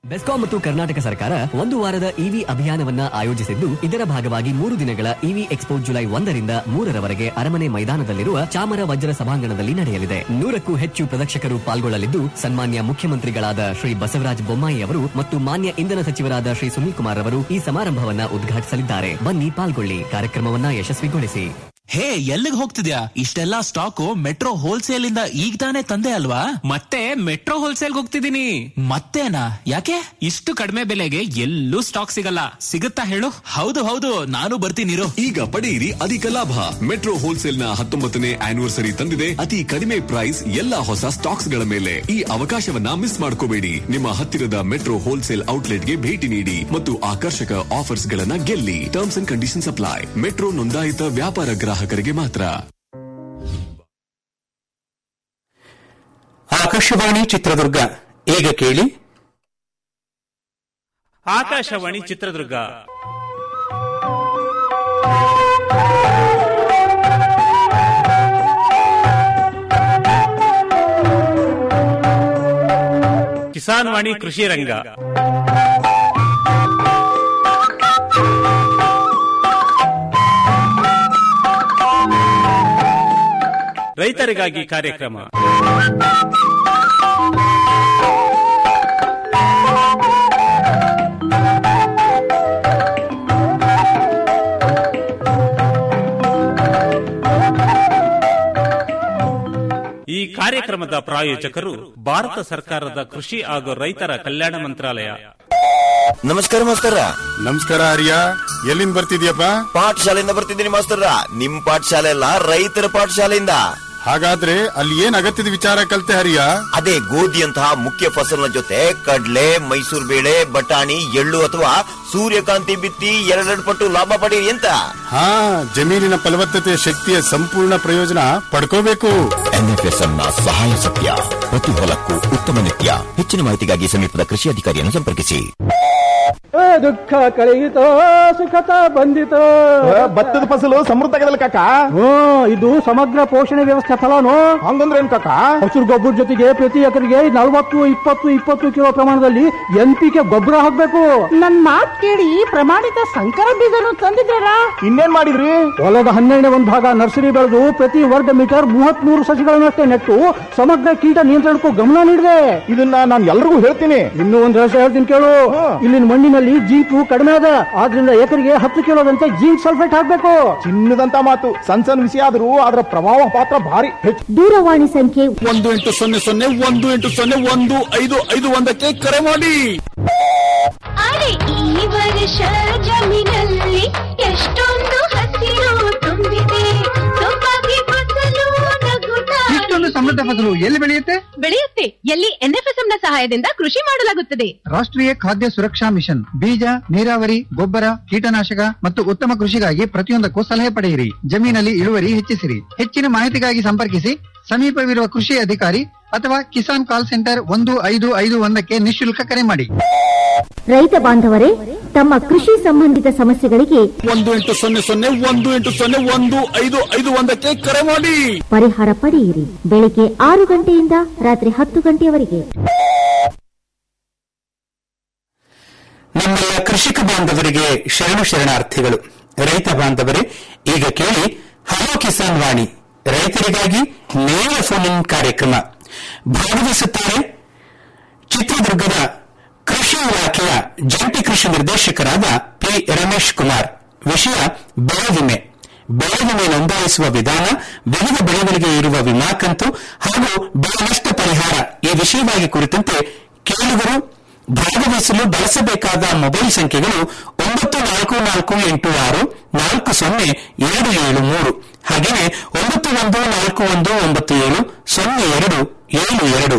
ಬೆಸ್ಕಾಂ ಮತ್ತು ಕರ್ನಾಟಕ ಸರ್ಕಾರ ಒಂದು ವಾರದ ಇವಿ ಅಭಿಯಾನವನ್ನ ಆಯೋಜಿಸಿದ್ದು ಇದರ ಭಾಗವಾಗಿ ಮೂರು ದಿನಗಳ ಇವಿ ಎಕ್ಸ್ಪೋ ಜುಲೈ ಒಂದರಿಂದ ಮೂರರವರೆಗೆ ಅರಮನೆ ಮೈದಾನದಲ್ಲಿರುವ ಚಾಮರ ವಜ್ರ ಸಭಾಂಗಣದಲ್ಲಿ ನಡೆಯಲಿದೆ ನೂರಕ್ಕೂ ಹೆಚ್ಚು ಪ್ರದರ್ಶಕರು ಪಾಲ್ಗೊಳ್ಳಲಿದ್ದು ಸನ್ಮಾನ್ಯ ಮುಖ್ಯಮಂತ್ರಿಗಳಾದ ಶ್ರೀ ಬಸವರಾಜ ಬೊಮ್ಮಾಯಿ ಅವರು ಮತ್ತು ಮಾನ್ಯ ಇಂಧನ ಸಚಿವರಾದ ಶ್ರೀ ಸುನೀಲ್ ಕುಮಾರ್ ಅವರು ಈ ಸಮಾರಂಭವನ್ನ ಉದ್ಘಾಟಿಸಲಿದ್ದಾರೆ ಬನ್ನಿ ಪಾಲ್ಗೊಳ್ಳಿ ಕಾರ್ಯಕ್ರಮವನ್ನ ಯಶಸ್ವಿಗೊಳಿಸಿ ಹೇ ಎಲ್ಲಿಗೆ ಹೋಗ್ತಿದ್ಯಾ ಇಷ್ಟೆಲ್ಲಾ ಸ್ಟಾಕು ಮೆಟ್ರೋ ಹೋಲ್ಸೇಲ್ ಇಂದ ಈಗ ತಾನೇ ತಂದೆ ಅಲ್ವಾ ಮತ್ತೆ ಮೆಟ್ರೋ ಹೋಲ್ಸೇಲ್ ಹೋಗ್ತಿದ್ದೀನಿ ಮತ್ತೇನಾ ಯಾಕೆ ಇಷ್ಟು ಕಡಿಮೆ ಬೆಲೆಗೆ ಎಲ್ಲೂ ಸ್ಟಾಕ್ ಸಿಗಲ್ಲ ಸಿಗುತ್ತಾ ಹೇಳು ಹೌದು ಹೌದು ನಾನು ಬರ್ತೀನಿರು ಈಗ ಪಡೆಯಿರಿ ಅಧಿಕ ಲಾಭ ಮೆಟ್ರೋ ಹೋಲ್ಸೇಲ್ ನ ಹತ್ತೊಂಬತ್ತನೇ ಆನಿವರ್ಸರಿ ತಂದಿದೆ ಅತಿ ಕಡಿಮೆ ಪ್ರೈಸ್ ಎಲ್ಲಾ ಹೊಸ ಸ್ಟಾಕ್ಸ್ ಗಳ ಮೇಲೆ ಈ ಅವಕಾಶವನ್ನ ಮಿಸ್ ಮಾಡ್ಕೋಬೇಡಿ ನಿಮ್ಮ ಹತ್ತಿರದ ಮೆಟ್ರೋ ಹೋಲ್ಸೇಲ್ ಔಟ್ಲೆಟ್ ಗೆ ಭೇಟಿ ನೀಡಿ ಮತ್ತು ಆಕರ್ಷಕ ಆಫರ್ಸ್ ಗಳನ್ನ ಗೆಲ್ಲಿ terms and conditions apply metro ನೋಂದಾಯಿತ ವ್ಯಾಪಾರ ಗ್ರಾಹಕರಿಗೆ ಮಾತ್ರ ಆಕಾಶವಾಣಿ ಚಿತ್ರದುರ್ಗ ಈಗ ಕೇಳಿ ಆಕಾಶವಾಣಿ ಚಿತ್ರದುರ್ಗ ಕಿಸಾನ್ ವಾಣಿ ಕೃಷಿ ರಂಗ ರೈತರಿಗಾಗಿ ಕಾರ್ಯಕ್ರಮ ಈ ಕಾರ್ಯಕ್ರಮದ ಪ್ರಾಯೋಜಕರು ಭಾರತ ಸರ್ಕಾರದ ಕೃಷಿ ಹಾಗೂ ರೈತರ ಕಲ್ಯಾಣ ಮಂತ್ರಾಲಯ ನಮಸ್ಕಾರ ಮಾಸ್ತರ ನಮಸ್ಕಾರ ಹರಿಯ ಎಲ್ಲಿಂದ ಬರ್ತಿದ್ಯಪ್ಪ ಪಾಠಶಾಲೆಯಿಂದ ಬರ್ತಿದ್ದೀನಿ ಮಾಸ್ತರ ನಿಮ್ ಪಾಠಶಾಲೆ ಅಲ್ಲ ರೈತರ ಪಾಠಶಾಲೆಯಿಂದ ಹಾಗಾದ್ರೆ ಅಲ್ಲಿ ಏನ್ ಅಗತ್ಯದ ವಿಚಾರ ಕಲ್ತೆ ಹರಿಯ ಅದೇ ಗೋಧಿಯಂತಹ ಮುಖ್ಯ ಫಸಲಿನ ಜೊತೆ ಕಡ್ಲೆ ಮೈಸೂರು ಬೇಳೆ ಬಟಾಣಿ ಎಳ್ಳು ಅಥವಾ ಸೂರ್ಯಕಾಂತಿ ಬಿತ್ತಿ ಎರಡೆರಡು ಪಟ್ಟು ಲಾಭ ಪಡೀರಿ ಅಂತ ಹಾ ಜಮೀನಿನ ಫಲವತ್ತತೆ ಶಕ್ತಿಯ ಸಂಪೂರ್ಣ ಪ್ರಯೋಜನ ಪಡ್ಕೋಬೇಕು ಎನ್ಎಫ್ಎಸ್ಎಂ ನ ಸಹಾಯ ಸತ್ಯ ಪ್ರತಿ ಹೊಲಕ್ಕೂ ಉತ್ತಮ ನಿತ್ಯ ಹೆಚ್ಚಿನ ಮಾಹಿತಿಗಾಗಿ ಸಮೀಪದ ಕೃಷಿ ಅಧಿಕಾರಿಯನ್ನು ಸಂಪರ್ಕಿಸಿ ದುಃಖ ಕಳೆಯಿತೋ ಸುಖತ ಬಂದಿತೋ ಭತ್ತದ ಫಸಲು ಸಮೃದ್ಧಗದಲ್ಲ ಕಾಕ ಹ್ಮ್ ಇದು ಸಮಗ್ರ ಪೋಷಣೆ ವ್ಯವಸ್ಥೆ ಫಲನು ಹಂಗಂದ್ರೆ ಏನ್ ಕಾಕ ಹಸಿರು ಗೊಬ್ಬರ ಜೊತೆಗೆ ಪ್ರತಿ ಎಕರೆಗೆ ನಲವತ್ತು ಇಪ್ಪತ್ತು ಇಪ್ಪತ್ತು ಕಿಲೋ ಪ್ರಮಾಣದಲ್ಲಿ ಎನ್ ಪಿ ಕೆ ಗೊಬ್ಬರ ಹಾಕ್ಬೇಕು ನನ್ ಮಾತ್ ಕೇಳಿ ಪ್ರಮಾಣಿತ ಸಂಕರ ಬೀಜನು ತಂದಿದ್ದಾರಾ ಇನ್ನೇನ್ ಮಾಡಿದ್ರಿ ಹೊಲದ ಹನ್ನೆರಡನೇ ಒಂದು ಭಾಗ ನರ್ಸರಿ ಬೆಳೆದು ಪ್ರತಿ ವರ್ಗ ಮೀಟರ್ ಮೂವತ್ತ್ ಮೂರು ಸಸಿಗಳನ್ನಷ್ಟೇ ನೆಟ್ಟು ಸಮಗ್ರ ಕೀಟ ನಿಯಂತ್ರಣಕ್ಕೂ ಗಮನ ನೀಡಿದೆ ಇದನ್ನ ನಾನು ಎಲ್ರಿಗೂ ಹೇಳ್ತೀನಿ ಇನ್ನೂ ಒಂದು ರಹಸ್ಯ ಹೇಳ್ತೀನಿ ಕೇಳು ಇಲ್ಲಿನ ಮಣ್ಣಿನಲ್ಲಿ ಜೀಪು ಕಡಿಮೆ ಅದ ಆದ್ರಿಂದ ಎಕರೆಗೆ ಹತ್ತು ಕಿಲೋದಂತೆ ಜಿಂಕ್ ಸಲ್ಫೇಟ್ ಹಾಕ್ಬೇಕು ಚಿನ್ನದಂತ ಮಾತು ಸಣ್ಣ ಸಣ್ಣ ವಿಷಯ ಆದ್ರೂ ಅದರ ಪ್ರಭಾವ ಪಾತ್ರ ಭಾರಿ ಹೆಚ್ಚು ದೂರವಾಣಿ ಸಂಖ್ಯೆ ಒಂದು ಎಂಟು ಸೊನ್ನೆ ಸೊನ್ನೆ ಒಂದು ಎಂಟು ಸೊನ್ನೆ ಒಂದು ಐದು ಐದು ಒಂದಕ್ಕೆ ಕರೆ ಮಾಡಿ ಅರೆ ಈ ವರ್ಷ ಜಮೀನಲ್ಲಿ ಎಷ್ಟೊಂದು ಹಸಿರು ತುಂಬಿದೆ ಸೊಬಗೆ ಫಸಲು ನಗುತ್ತಾ ಇಷ್ಟೊಂದು ಸಮೃದ್ಧ ಫಸಲು ಎಲ್ಲಿ ಬೆಳೆಯುತ್ತೆ ಬೆಳೆಯುತ್ತೆ ಎಲ್ಲಿ ಎನ್ಎಫ್ಎಸ್ಎಂ ನ ಸಹಾಯದಿಂದ ಕೃಷಿ ಮಾಡಲಾಗುತ್ತದೆ ರಾಷ್ಟ್ರೀಯ ಖಾದ್ಯ ಸುರಕ್ಷಾ ಮಿಷನ್ ಬೀಜ ನೀರಾವರಿ ಗೊಬ್ಬರ ಕೀಟನಾಶಕ ಮತ್ತು ಉತ್ತಮ ಕೃಷಿಗಾಗಿ ಪ್ರತಿಯೊಂದಕ್ಕೂ ಸಲಹೆ ಪಡೆಯಿರಿ ಜಮೀನಲ್ಲಿ ಇಳುವರಿ ಹೆಚ್ಚಿಸಿರಿ ಹೆಚ್ಚಿನ ಮಾಹಿತಿಗಾಗಿ ಸಂಪರ್ಕಿಸಿ ಸಮೀಪವಿರುವ ಕೃಷಿ ಅಧಿಕಾರಿ ಅಥವಾ ಕಿಸಾನ್ ಕಾಲ್ ಸೆಂಟರ್ ಒಂದು ಐದು ಐದು ಒಂದಕ್ಕೆ ನಿಶುಲ್ಕ ಕರೆ ಮಾಡಿ ರೈತ ಬಾಂಧವರೇ ತಮ್ಮ ಕೃಷಿ ಸಂಬಂಧಿತ ಸಮಸ್ಯೆಗಳಿಗೆ ಒಂದು ಎಂಟು ಸೊನ್ನೆ ಸೊನ್ನೆ ಒಂದು ಎಂಟು ಸೊನ್ನೆ ಒಂದು ಐದು ಐದು ಒಂದಕ್ಕೆ ಕರೆ ಮಾಡಿ ಪರಿಹಾರ ಪಡೆಯಿರಿ ಬೆಳಿಗ್ಗೆ ಆರು ಗಂಟೆಯಿಂದ ರಾತ್ರಿ ಹತ್ತು ಗಂಟೆಯವರೆಗೆ ನಮ್ಮೆಲ್ಲ ಕೃಷಿಕ ಬಾಂಧವರಿಗೆ ಶರಣು ಶರಣಾರ್ಥಿಗಳು ರೈತ ಬಾಂಧವರೇ ಈಗ ಕೇಳಿ ಹಲೋ ಕಿಸಾನ್ ವಾಣಿ ರೈತರಿಗಾಗಿ ನೇರ ಫೋನ್ ಇನ್ ಕಾರ್ಯಕ್ರಮ ಭಾಗವಹಿಸುತ್ತಾರೆ ಚಿತ್ರದುರ್ಗದ ಕೃಷಿ ಇಲಾಖೆಯ ಜಂಟಿ ಕೃಷಿ ನಿರ್ದೇಶಕರಾದ ಪಿ ರಮೇಶ್ ಕುಮಾರ್ ವಿಷಯ ಬೆಳೆ ವಿಮೆ ಬೆಳೆ ವಿಮೆ ನೋಂದಾಯಿಸುವ ವಿಧಾನ ವಿವಿಧ ಬೆಳೆಗಳಿಗೆ ಇರುವ ವಿಮಾ ಕಂತು ಹಾಗೂ ಬೆಳೆ ನಷ್ಟ ಪರಿಹಾರ ಈ ವಿಷಯವಾಗಿ ಕುರಿತಂತೆ ಕೇಳುಗರು ಭಾಗವಹಿಸಲು ಬಳಸಬೇಕಾದ ಮೊಬೈಲ್ ಸಂಖ್ಯೆಗಳು ಒಂಬತ್ತು ನಾಲ್ಕು ನಾಲ್ಕು ಎಂಟು ಆರು ನಾಲ್ಕು ಸೊನ್ನೆ ಎರಡು ಏಳು ಮೂರು ಹಾಗೆಯೇ ಒಂಬತ್ತು ಒಂದು ನಾಲ್ಕು ಒಂದು ಒಂಬತ್ತು ಏಳು ಸೊನ್ನೆ ಎರಡು ಏಳು ಎರಡು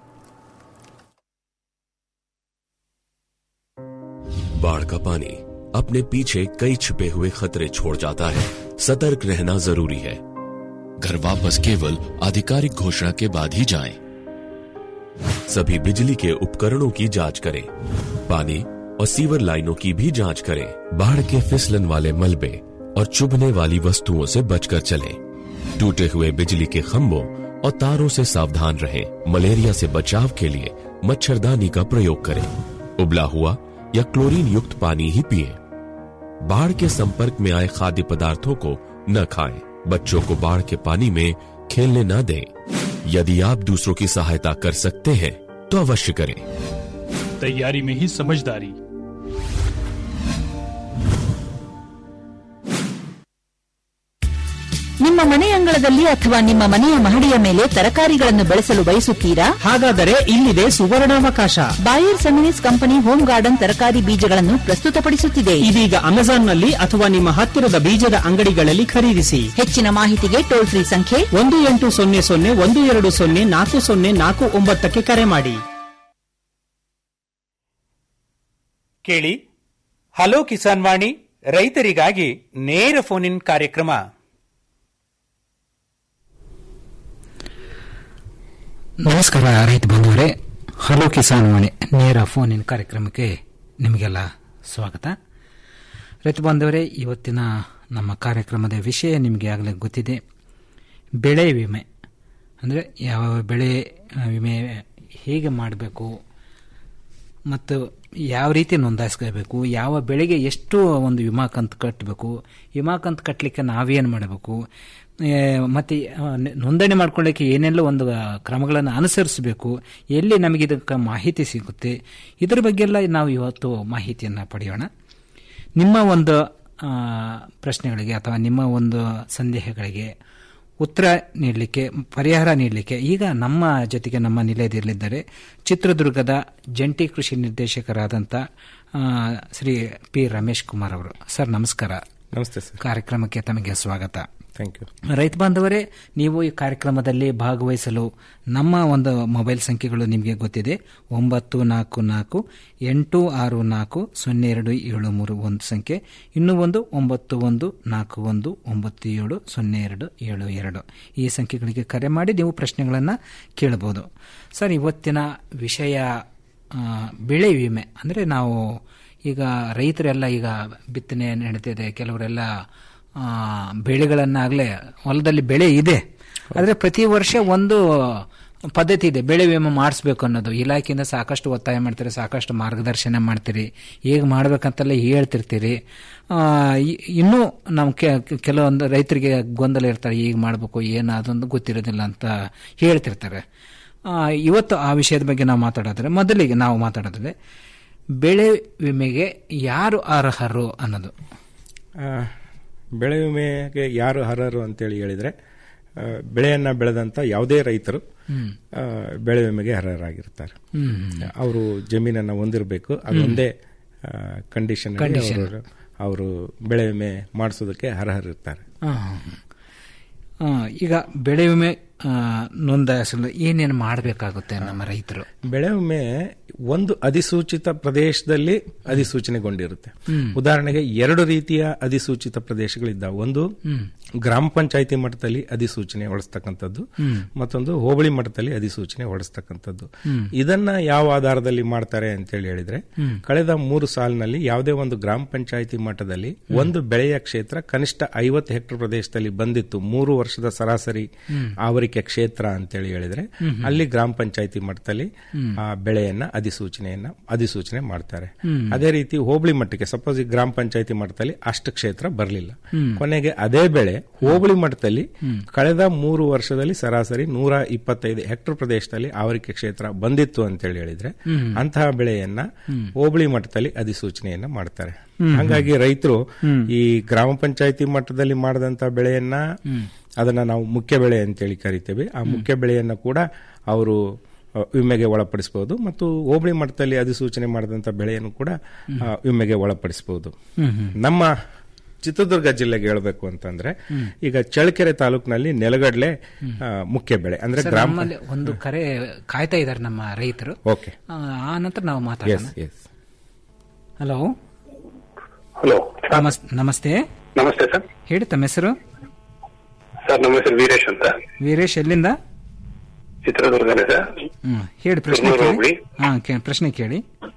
बाढ़ का पानी अपने पीछे कई छिपे हुए खतरे छोड़ जाता है सतर्क रहना जरूरी है घर वापस केवल आधिकारिक घोषणा के बाद ही जाएं। सभी बिजली के उपकरणों की जांच करें पानी और सीवर लाइनों की भी जांच करें बाढ़ के फिसलन वाले मलबे और चुभने वाली वस्तुओं से बचकर चलें टूटे हुए बिजली के खंभों और तारों से सावधान रहें मलेरिया से बचाव के लिए मच्छरदानी का प्रयोग करें उबला हुआ या क्लोरीन युक्त पानी ही पिएं। बाढ़ के संपर्क में आए खाद्य पदार्थों को न खाएं। बच्चों को बाढ़ के पानी में खेलने न दें यदि आप दूसरों की सहायता कर सकते हैं तो अवश्य करें तैयारी में ही समझदारी ನಿಮ್ಮ ಮನೆ ಅಂಗಳದಲ್ಲಿ ಅಥವಾ ನಿಮ್ಮ ಮನೆಯ ಮಹಡಿಯ ಮೇಲೆ ತರಕಾರಿಗಳನ್ನು ಬೆಳೆಸಲು ಬಯಸುತ್ತೀರಾ ಹಾಗಾದರೆ ಇಲ್ಲಿದೆ ಸುವರ್ಣಾವಕಾಶ Bayer Seminis company home garden ತರಕಾರಿ ಬೀಜಗಳನ್ನು ಪ್ರಸ್ತುತಪಡಿಸುತ್ತಿದೆ ಇದೀಗ ಅಮೆಜಾನ್ನಲ್ಲಿ ಅಥವಾ ನಿಮ್ಮ ಹತ್ತಿರದ ಬೀಜದ ಅಂಗಡಿಗಳಲ್ಲಿ ಖರೀದಿಸಿ ಹೆಚ್ಚಿನ ಮಾಹಿತಿಗೆ ಟೋಲ್ ಫ್ರೀ ಸಂಖ್ಯೆ ಒಂದು ಎಂಟು ಸೊನ್ನೆ ಸೊನ್ನೆ ಒಂದು ಎರಡು ಸೊನ್ನೆ ನಾಲ್ಕು ಸೊನ್ನೆ ನಾಲ್ಕು ಒಂಬತ್ತಕ್ಕೆ ಕರೆ ಮಾಡಿ ಕೇಳಿ ಹಲೋ ಕಿಸಾನ್ ವಾಣಿ ರೈತರಿಗಾಗಿ ನೇರ ಫೋನ್ ಇನ್ ಕಾರ್ಯಕ್ರಮ ನಮಸ್ಕಾರ ರೈತ ಬಂಧುವರೇ ಹಲೋ ಕಿಸಾನ್ ವಾಣಿ ನೇರ ಫೋನ್ ಇನ್ ಕಾರ್ಯಕ್ರಮಕ್ಕೆ ನಿಮಗೆಲ್ಲ ಸ್ವಾಗತ ರೈತ ಬಾಂಧವರೇ ಇವತ್ತಿನ ನಮ್ಮ ಕಾರ್ಯಕ್ರಮದ ವಿಷಯ ನಿಮಗೆ ಆಗಲೇ ಗೊತ್ತಿದೆ ಬೆಳೆ ವಿಮೆ ಅಂದರೆ ಯಾವ ಬೆಳೆ ಆ, ವಿಮೆ ಹೇಗೆ ಮಾಡಬೇಕು ಮತ್ತು ಯಾವ ರೀತಿ ನೋಂದಾಯಿಸ್ಕೋಬೇಕು ಯಾವ ಬೆಳೆಗೆ ಎಷ್ಟು ಒಂದು ವಿಮಾ ಕಂತು ಕಟ್ಟಬೇಕು ವಿಮಾ ಕಂತು ಕಟ್ಟಲಿಕ್ಕೆ ನಾವೇನು ಮಾಡಬೇಕು ಏ, ಮತ್ತೆ ಆ, ನೆ- ನೋಂದಣಿ ಮಾಡ್ಕೊಳ್ಳಿಕ್ಕೆ ಏನೆಲ್ಲ ಒಂದು ಆ, ಕ್ರಮಗಳನ್ನು ಅನುಸರಿಸಬೇಕು ಎಲ್ಲಿ ನಮಗೆ ಇದಕ್ಕೆ ಮಾಹಿತಿ ಸಿಗುತ್ತೆ ಇದರ ಬಗ್ಗೆ ಎಲ್ಲ ನಾವು ಇವತ್ತು ಮಾಹಿತಿಯನ್ನು ಪಡೆಯೋಣ ನಿಮ್ಮ ಒಂದು ಆ, ಪ್ರಶ್ನೆಗಳಿಗೆ ಅಥವಾ ನಿಮ್ಮ ಒಂದು ಸಂದೇಹಗಳಿಗೆ ಉತ್ತರ ನೀಡಲಿಕ್ಕೆ ಪರಿಹಾರ ನೀಡಲಿಕ್ಕೆ ಈಗ ನಮ್ಮ ಜೊತೆಗೆ ನಮ್ಮ ನಿಲಯದಲ್ಲಿದ್ದಾರೆ ಚಿತ್ರದುರ್ಗದ ಜಂಟಿ ಕೃಷಿ ನಿರ್ದೇಶಕರಾದಂಥ ಆ, ಶ್ರೀ ಪಿ ರಮೇಶ್ ಕುಮಾರ್ ಅವರು ಸರ್ ನಮಸ್ಕಾರ ನಮಸ್ತೆ ಸರ್ ಕಾರ್ಯಕ್ರಮಕ್ಕೆ ತಮಗೆ ಸ್ವಾಗತ ಥ್ಯಾಂಕ್ ಯು ರೈತ ಬಾಂಧವರೇ ನೀವು ಈ ಕಾರ್ಯಕ್ರಮದಲ್ಲಿ ಭಾಗವಹಿಸಲು ನಮ್ಮ ಒಂದು ಮೊಬೈಲ್ ಸಂಖ್ಯೆಗಳು ನಿಮಗೆ ಗೊತ್ತಿದೆ ಒಂಬತ್ತು ನಾಲ್ಕು ನಾಲ್ಕು ಎಂಟು ಆರು ನಾಲ್ಕು ಸೊನ್ನೆ ಎರಡು ಏಳು ಮೂರು ಒಂದು ಸಂಖ್ಯೆ ಇನ್ನೂ ಒಂದು ಒಂಬತ್ತು ಒಂದು ನಾಲ್ಕು ಒಂದು ಒಂಬತ್ತು ಏಳು ಸೊನ್ನೆ ಎರಡು ಏಳು ಎರಡು ಈ ಸಂಖ್ಯೆಗಳಿಗೆ ಕರೆ ಮಾಡಿ ನೀವು ಪ್ರಶ್ನೆಗಳನ್ನು ಕೇಳಬಹುದು ಸರ್ ಇವತ್ತಿನ ವಿಷಯ ಆ, ಬೆಳೆ ವಿಮೆ ಅಂದರೆ ನಾವು ಈಗ ರೈತರೆಲ್ಲ ಈಗ ಬಿತ್ತನೆ ನಡೀತಿದೆ ಕೆಲವರೆಲ್ಲ ಆ, ಬೆಳೆಗಳನ್ನಾಗಲೇ ಹೊಲದಲ್ಲಿ ಬೆಳೆ ಇದೆ ಆದರೆ ಪ್ರತಿ ವರ್ಷ ಒಂದು ಪದ್ಧತಿ ಇದೆ ಬೆಳೆ ವಿಮೆ ಮಾಡಿಸ್ಬೇಕು ಅನ್ನೋದು ಇಲಾಖೆಯಿಂದ ಸಾಕಷ್ಟು ಒತ್ತಾಯ ಮಾಡ್ತೀರಿ ಸಾಕಷ್ಟು ಮಾರ್ಗದರ್ಶನ ಮಾಡ್ತೀರಿ ಹೇಗೆ ಮಾಡ್ಬೇಕಂತೆಲ್ಲ ಹೇಳ್ತಿರ್ತೀರಿ ಆ, ಇ- ಇನ್ನೂ ನಮ್ಮ ಕೆಲವೊಂದು ರೈತರಿಗೆ ಗೊಂದಲ ಇರ್ತಾರೆ ಈಗ ಮಾಡಬೇಕು ಏನು ಅದೊಂದು ಗೊತ್ತಿರೋದಿಲ್ಲ ಅಂತ ಹೇಳ್ತಿರ್ತಾರೆ ಆ, ಇವತ್ತು ಆ ವಿಷಯದ ಬಗ್ಗೆ ನಾವು ಮಾತಾಡೋದ್ರೆ ಮೊದಲಿಗೆ ನಾವು ಮಾತಾಡೋದ್ರೆ ಬೆಳೆ ವಿಮೆಗೆ ಯಾರು ಅರ್ಹರು ಅನ್ನೋದು ಆ, ಬೆಳೆ ವಿಮೆಗೆ ಯಾರು ಅರ್ಹರು ಅಂತೇಳಿ ಹೇಳಿದ್ರೆ ಆ, ಬೆಳೆಯನ್ನ ಬೆಳೆದಂತ ಯಾವುದೇ ರೈತರು ಹ್ಮ್. ಆ, ಬೆಳೆ ವಿಮೆಗೆ ಅರ್ಹರಾಗಿರ್ತಾರೆ ಹ್ಮ್. ಅವರು ಜಮೀನನ್ನ ಹೊಂದಿರಬೇಕು ಅದೊಂದೇ ಕಂಡೀಷನ್ Condition. ಅವರು ಬೆಳೆ ವಿಮೆ ಮಾಡಿಸೋದಕ್ಕೆ ಅರ್ಹರಿರ್ತಾರೆ ಆ, ಆ, ಈಗ ಬೆಳೆ ವಿಮೆ ಆ, ನೋಂದಾಯಿಸಲು ಏನೇನು ಮಾಡಬೇಕಾಗುತ್ತೆ ನಮ್ಮ ರೈತರು ಬೆಳೆ ವಿಮೆ ಒಂದು ಅಧಿಸೂಚಿತ ಪ್ರದೇಶದಲ್ಲಿ ಅಧಿಸೂಚನೆಗೊಂಡಿರುತ್ತೆ ಹ್ಮ್. ಉದಾಹರಣೆಗೆ ಎರಡು ರೀತಿಯ ಅಧಿಸೂಚಿತ ಪ್ರದೇಶಗಳಿದ್ದಾವೆ ಒಂದು ಹ್ಮ್. ಗ್ರಾಮ ಪಂಚಾಯತಿ ಮಟ್ಟದಲ್ಲಿ ಅಧಿಸೂಚನೆ ಹೊರಡಿಸ್ತಕ್ಕಂಥದ್ದು ಹ್ಮ್. ಮತ್ತೊಂದು ಹೋಬಳಿ ಮಟ್ಟದಲ್ಲಿ ಅಧಿಸೂಚನೆ ಹೊರಡಿಸ್ತಕ್ಕಂಥದ್ದು ಹ್ಮ್. ಇದನ್ನ ಯಾವ ಆಧಾರದಲ್ಲಿ ಮಾಡ್ತಾರೆ ಅಂತೇಳಿ ಹೇಳಿದ್ರೆ ಹ್ಮ್. ಕಳೆದ ಮೂರು ಸಾಲಿನಲ್ಲಿ ಯಾವುದೇ ಒಂದು ಗ್ರಾಮ ಪಂಚಾಯತಿ ಮಟ್ಟದಲ್ಲಿ ಒಂದು ಬೆಳೆಯ ಕ್ಷೇತ್ರ ಕನಿಷ್ಠ ಐವತ್ತು ಹೆಕ್ಟರ್ ಪ್ರದೇಶದಲ್ಲಿ ಬಂದಿತ್ತು ಮೂರು ವರ್ಷದ ಸರಾಸರಿ ಹ್ಮ್. ಆವರಿಕೆ ಕ್ಷೇತ್ರ ಅಂತೇಳಿ ಹೇಳಿದ್ರೆ ಹ್ಮ್ ಹ್ಮ್. ಅಲ್ಲಿ ಗ್ರಾಮ ಪಂಚಾಯತಿ ಮಟ್ಟದಲ್ಲಿ ಹ್ಮ್. ಆ ಬೆಳೆಯನ್ನ ಅಧಿಸೂಚನೆಯನ್ನ ಅಧಿಸೂಚನೆ ಮಾಡ್ತಾರೆ ಹ್ಮ್. ಅದೇ ರೀತಿ ಹೋಬಳಿ ಮಟ್ಟಕ್ಕೆ ಸಪೋಸ್ ಈ ಗ್ರಾಮ ಪಂಚಾಯತಿ ಮಟ್ಟದಲ್ಲಿ ಅಷ್ಟು ಕ್ಷೇತ್ರ ಬರಲಿಲ್ಲ ಹ್ಮ್. ಕೊನೆಗೆ ಅದೇ ಬೆಳೆ ಹೋಬಳಿ ಮಟ್ಟದಲ್ಲಿ ಹ್ಮ್. ಕಳೆದ ಮೂರು ವರ್ಷದಲ್ಲಿ ಸರಾಸರಿ ನೂರ ಇಪ್ಪತ್ತೈದು ಹೆಕ್ಟರ್ ಪ್ರದೇಶದಲ್ಲಿ ಆವರಿಕೆ ಕ್ಷೇತ್ರ ಬಂದಿತ್ತು ಅಂತೇಳಿ ಹೇಳಿದ್ರೆ ಹ್ಮ್. ಅಂತಹ ಬೆಳೆಯನ್ನ ಹ್ಮ್. ಹೋಬಳಿ ಮಟ್ಟದಲ್ಲಿ ಅಧಿಸೂಚನೆಯನ್ನ ಮಾಡ್ತಾರೆ ಹ್ಮ್. ಹಾಗಾಗಿ ರೈತರು ಹ್ಮ್. ಈ ಗ್ರಾಮ ಪಂಚಾಯತಿ ಮಟ್ಟದಲ್ಲಿ ಮಾಡಿದಂತ ಬೆಳೆಯನ್ನ ಹ್ಮ್. ಅದನ್ನ ನಾವು ಮುಖ್ಯ ಬೆಳೆ ಅಂತೇಳಿ ಕರಿತೇವೆ ಆ ಮುಖ್ಯ ಬೆಳೆಯನ್ನ ಕೂಡ ಅವರು ಅ, ವಿಮೆಗೆ ಒಳಪಡಿಸಬಹುದು ಮತ್ತು ಹೋಬಳಿ ಮಟ್ಟದಲ್ಲಿ ಅಧಿಸೂಚನೆ ಮಾಡಿದಂತ ಬೆಳೆಯನ್ನು ಕೂಡ ಆ, ವಿಮೆಗೆ ಒಳಪಡಿಸಬಹುದು ಹ್ಮ್ ಹ್ಮ್. ನಮ್ಮ ಚಿತ್ರದುರ್ಗ ಜಿಲ್ಲೆಗೆ ಹೇಳಬೇಕು ಅಂತಂದ್ರೆ ಹ್ಮ್. ಈಗ ಚಳ್ಳಕೆರೆ ತಾಲೂಕಿನಲ್ಲಿ ನೆಲಗಡಲೆ ಆ, ಮುಖ್ಯ ಬೆಳೆ ಅಂದ್ರೆ ಸರ್, ಗ್ರಾಮ ನಮ್ಮಲ್ಲಿ ಒಂದು ಕರೆ ಕಾಯ್ತಾ ಇದ್ದಾರೆ ನಮ್ಮ ರೈತರು ಓಕೆ ಆ, ಆ ನಂತರ ನಾವು ಮಾತಾಡೋಣ ಎಸ್ ಎಸ್ ಹಲೋ ಹಲೋ ನಮಸ್ ನಮಸ್ತೆ ನಮಸ್ತೆ ಸರ್ ಹೇಳಿ ತಮ್ಮ ಹೆಸರು ಸರ್ ನಮ್ಮ ಹೆಸರು ವೀರೇಶ್ ಅಂತ ವೀರೇಶ್ ಎಲ್ಲಿಂದ ಚಿತ್ರದುರ್ಗನೇ ಸರ್ ಹ್ಮ್ ಹೇಳಿ ಪ್ರಶ್ನೆ ತುಮಕೂರು ಕೇಳಿ ಹೋಬಳಿ. ಹಾ ಕೇ- ಪ್ರಶ್ನೆ ಕೇಳಿ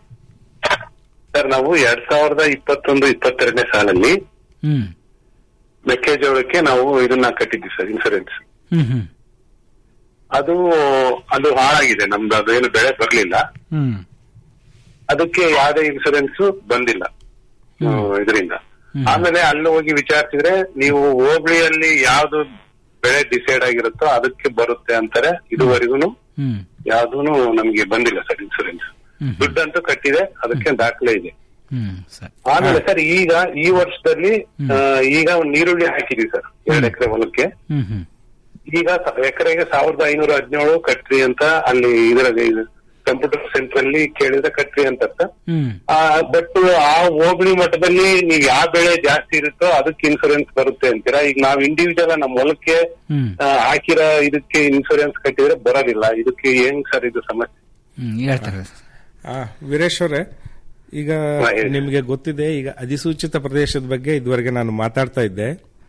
ಸರ್ ನಾವು ಎರಡ್ ಸಾವಿರದ ಇಪ್ಪತ್ತೊಂದು ಇಪ್ಪತ್ತೆರಡನೇ ಸಾಲಲ್ಲಿ ಹ್ಮ್ ಮೆಕ್ಕೆಜೋಳಕ್ಕೆ ನಾವು ಇದನ್ನ ಕಟ್ಟಿದ್ವಿ ಸರ್ ಇನ್ಸೂರೆನ್ಸ್ ಹ್ಮ್ ಹ್ಮ್ ಅದು ಅದು ಹಾಳಾಗಿದೆ ನಮ್ದು ಅದು ಏನು ಬೆಳೆ ಬರ್ಲಿಲ್ಲ ಹ್ಮ್ ಅದಕ್ಕೆ ಯಾವುದೇ ಇನ್ಸೂರೆನ್ಸ್ ಬಂದಿಲ್ಲ ಇದರಿಂದ ಆಮೇಲೆ ಅಲ್ಲಿ ಹೋಗಿ ವಿಚಾರಿಸಿದ್ರೆ ನೀವು ಹೋಬಳಿಯಲ್ಲಿ ಯಾವ್ದು ಬೆಳೆ ಡಿಸೈಡ್ ಆಗಿರುತ್ತೋ ಅದಕ್ಕೆ ಬರುತ್ತೆ ಅಂತಾರೆ ಇದುವರೆಗೂ ಹ್ಮ್ ಯಾವ್ದೂನು ನಮ್ಗೆ ಬಂದಿಲ್ಲ ಸರ್ ಇನ್ಸೂರೆನ್ಸ್ ದುಡ್ಡಂತೂ ಕಟ್ಟಿದೆ ಅದಕ್ಕೆ ದಾಖಲೆ ಇದೆ ಹ್ಮ್ ಸರಿ ಆಮೇಲೆ ಸರ್ ಈಗ ಈ ವರ್ಷದಲ್ಲಿ ಆ, ಈಗ ಒಂದ್ ನೀರುಳ್ಳಿ ಹಾಕಿದೀವಿ ಸರ್ ಎರಡ್ ಎಕರೆ ಹೊಲಕ್ಕೆ ಹ್ಮ್ ಹ್ಮ್ ಈಗ ಸ- ಎಕರೆಗೆ ಸಾವಿರದ ಐನೂರ ಹದಿನೇಳು ಕಟ್ರಿ ಅಂತ ಅಲ್ಲಿ ಇದರಲ್ಲಿ ಕಂಪ್ಯೂಟರ್ ಸೆಂಟರ್ ಅಲ್ಲಿ ಕೇಳಿದ್ರೆ ಕಟ್ರಿ ಅಂತ ಸರ್ ಹ್ಮ್ ಬಟ್ ಆ ಹೋಬಳಿ ಮಟ್ಟದಲ್ಲಿ ನೀವ್ ಯಾವ ಬೆಳೆ ಜಾಸ್ತಿ ಇರುತ್ತೋ ಅದಕ್ಕೆ ಇನ್ಸೂರೆನ್ಸ್ ಬರುತ್ತೆ ಅಂತೀರಾ ಈಗ ನಾವ್ ಇಂಡಿವಿಜುವಲ್ ನಮ್ಮ ಹೊಲಕ್ಕೆ ಹ್ಮ್ ಆ, ಹಾಕಿರೋ ಇದಕ್ಕೆ ಇನ್ಸೂರೆನ್ಸ್ ಕಟ್ಟಿದ್ರೆ ಬರೋದಿಲ್ಲ ಇದಕ್ಕೆ ಏನ್ ಸರ್ ಇದು ಸಮಸ್ಯೆ ಹ್ಮ್ ಹೇಳ್ತಾರೆ ಆ, ವೀರೇಶ್ ಅವರೇ ಈಗ ನಿಮಗೆ ಗೊತ್ತಿದೆ ಈಗ ಅಧಿಸೂಚಿತ ಪ್ರದೇಶದ ಬಗ್ಗೆ ಇದುವರೆಗೆ ನಾನು ಮಾತಾಡ್ತಾ ಇದ್ದೆ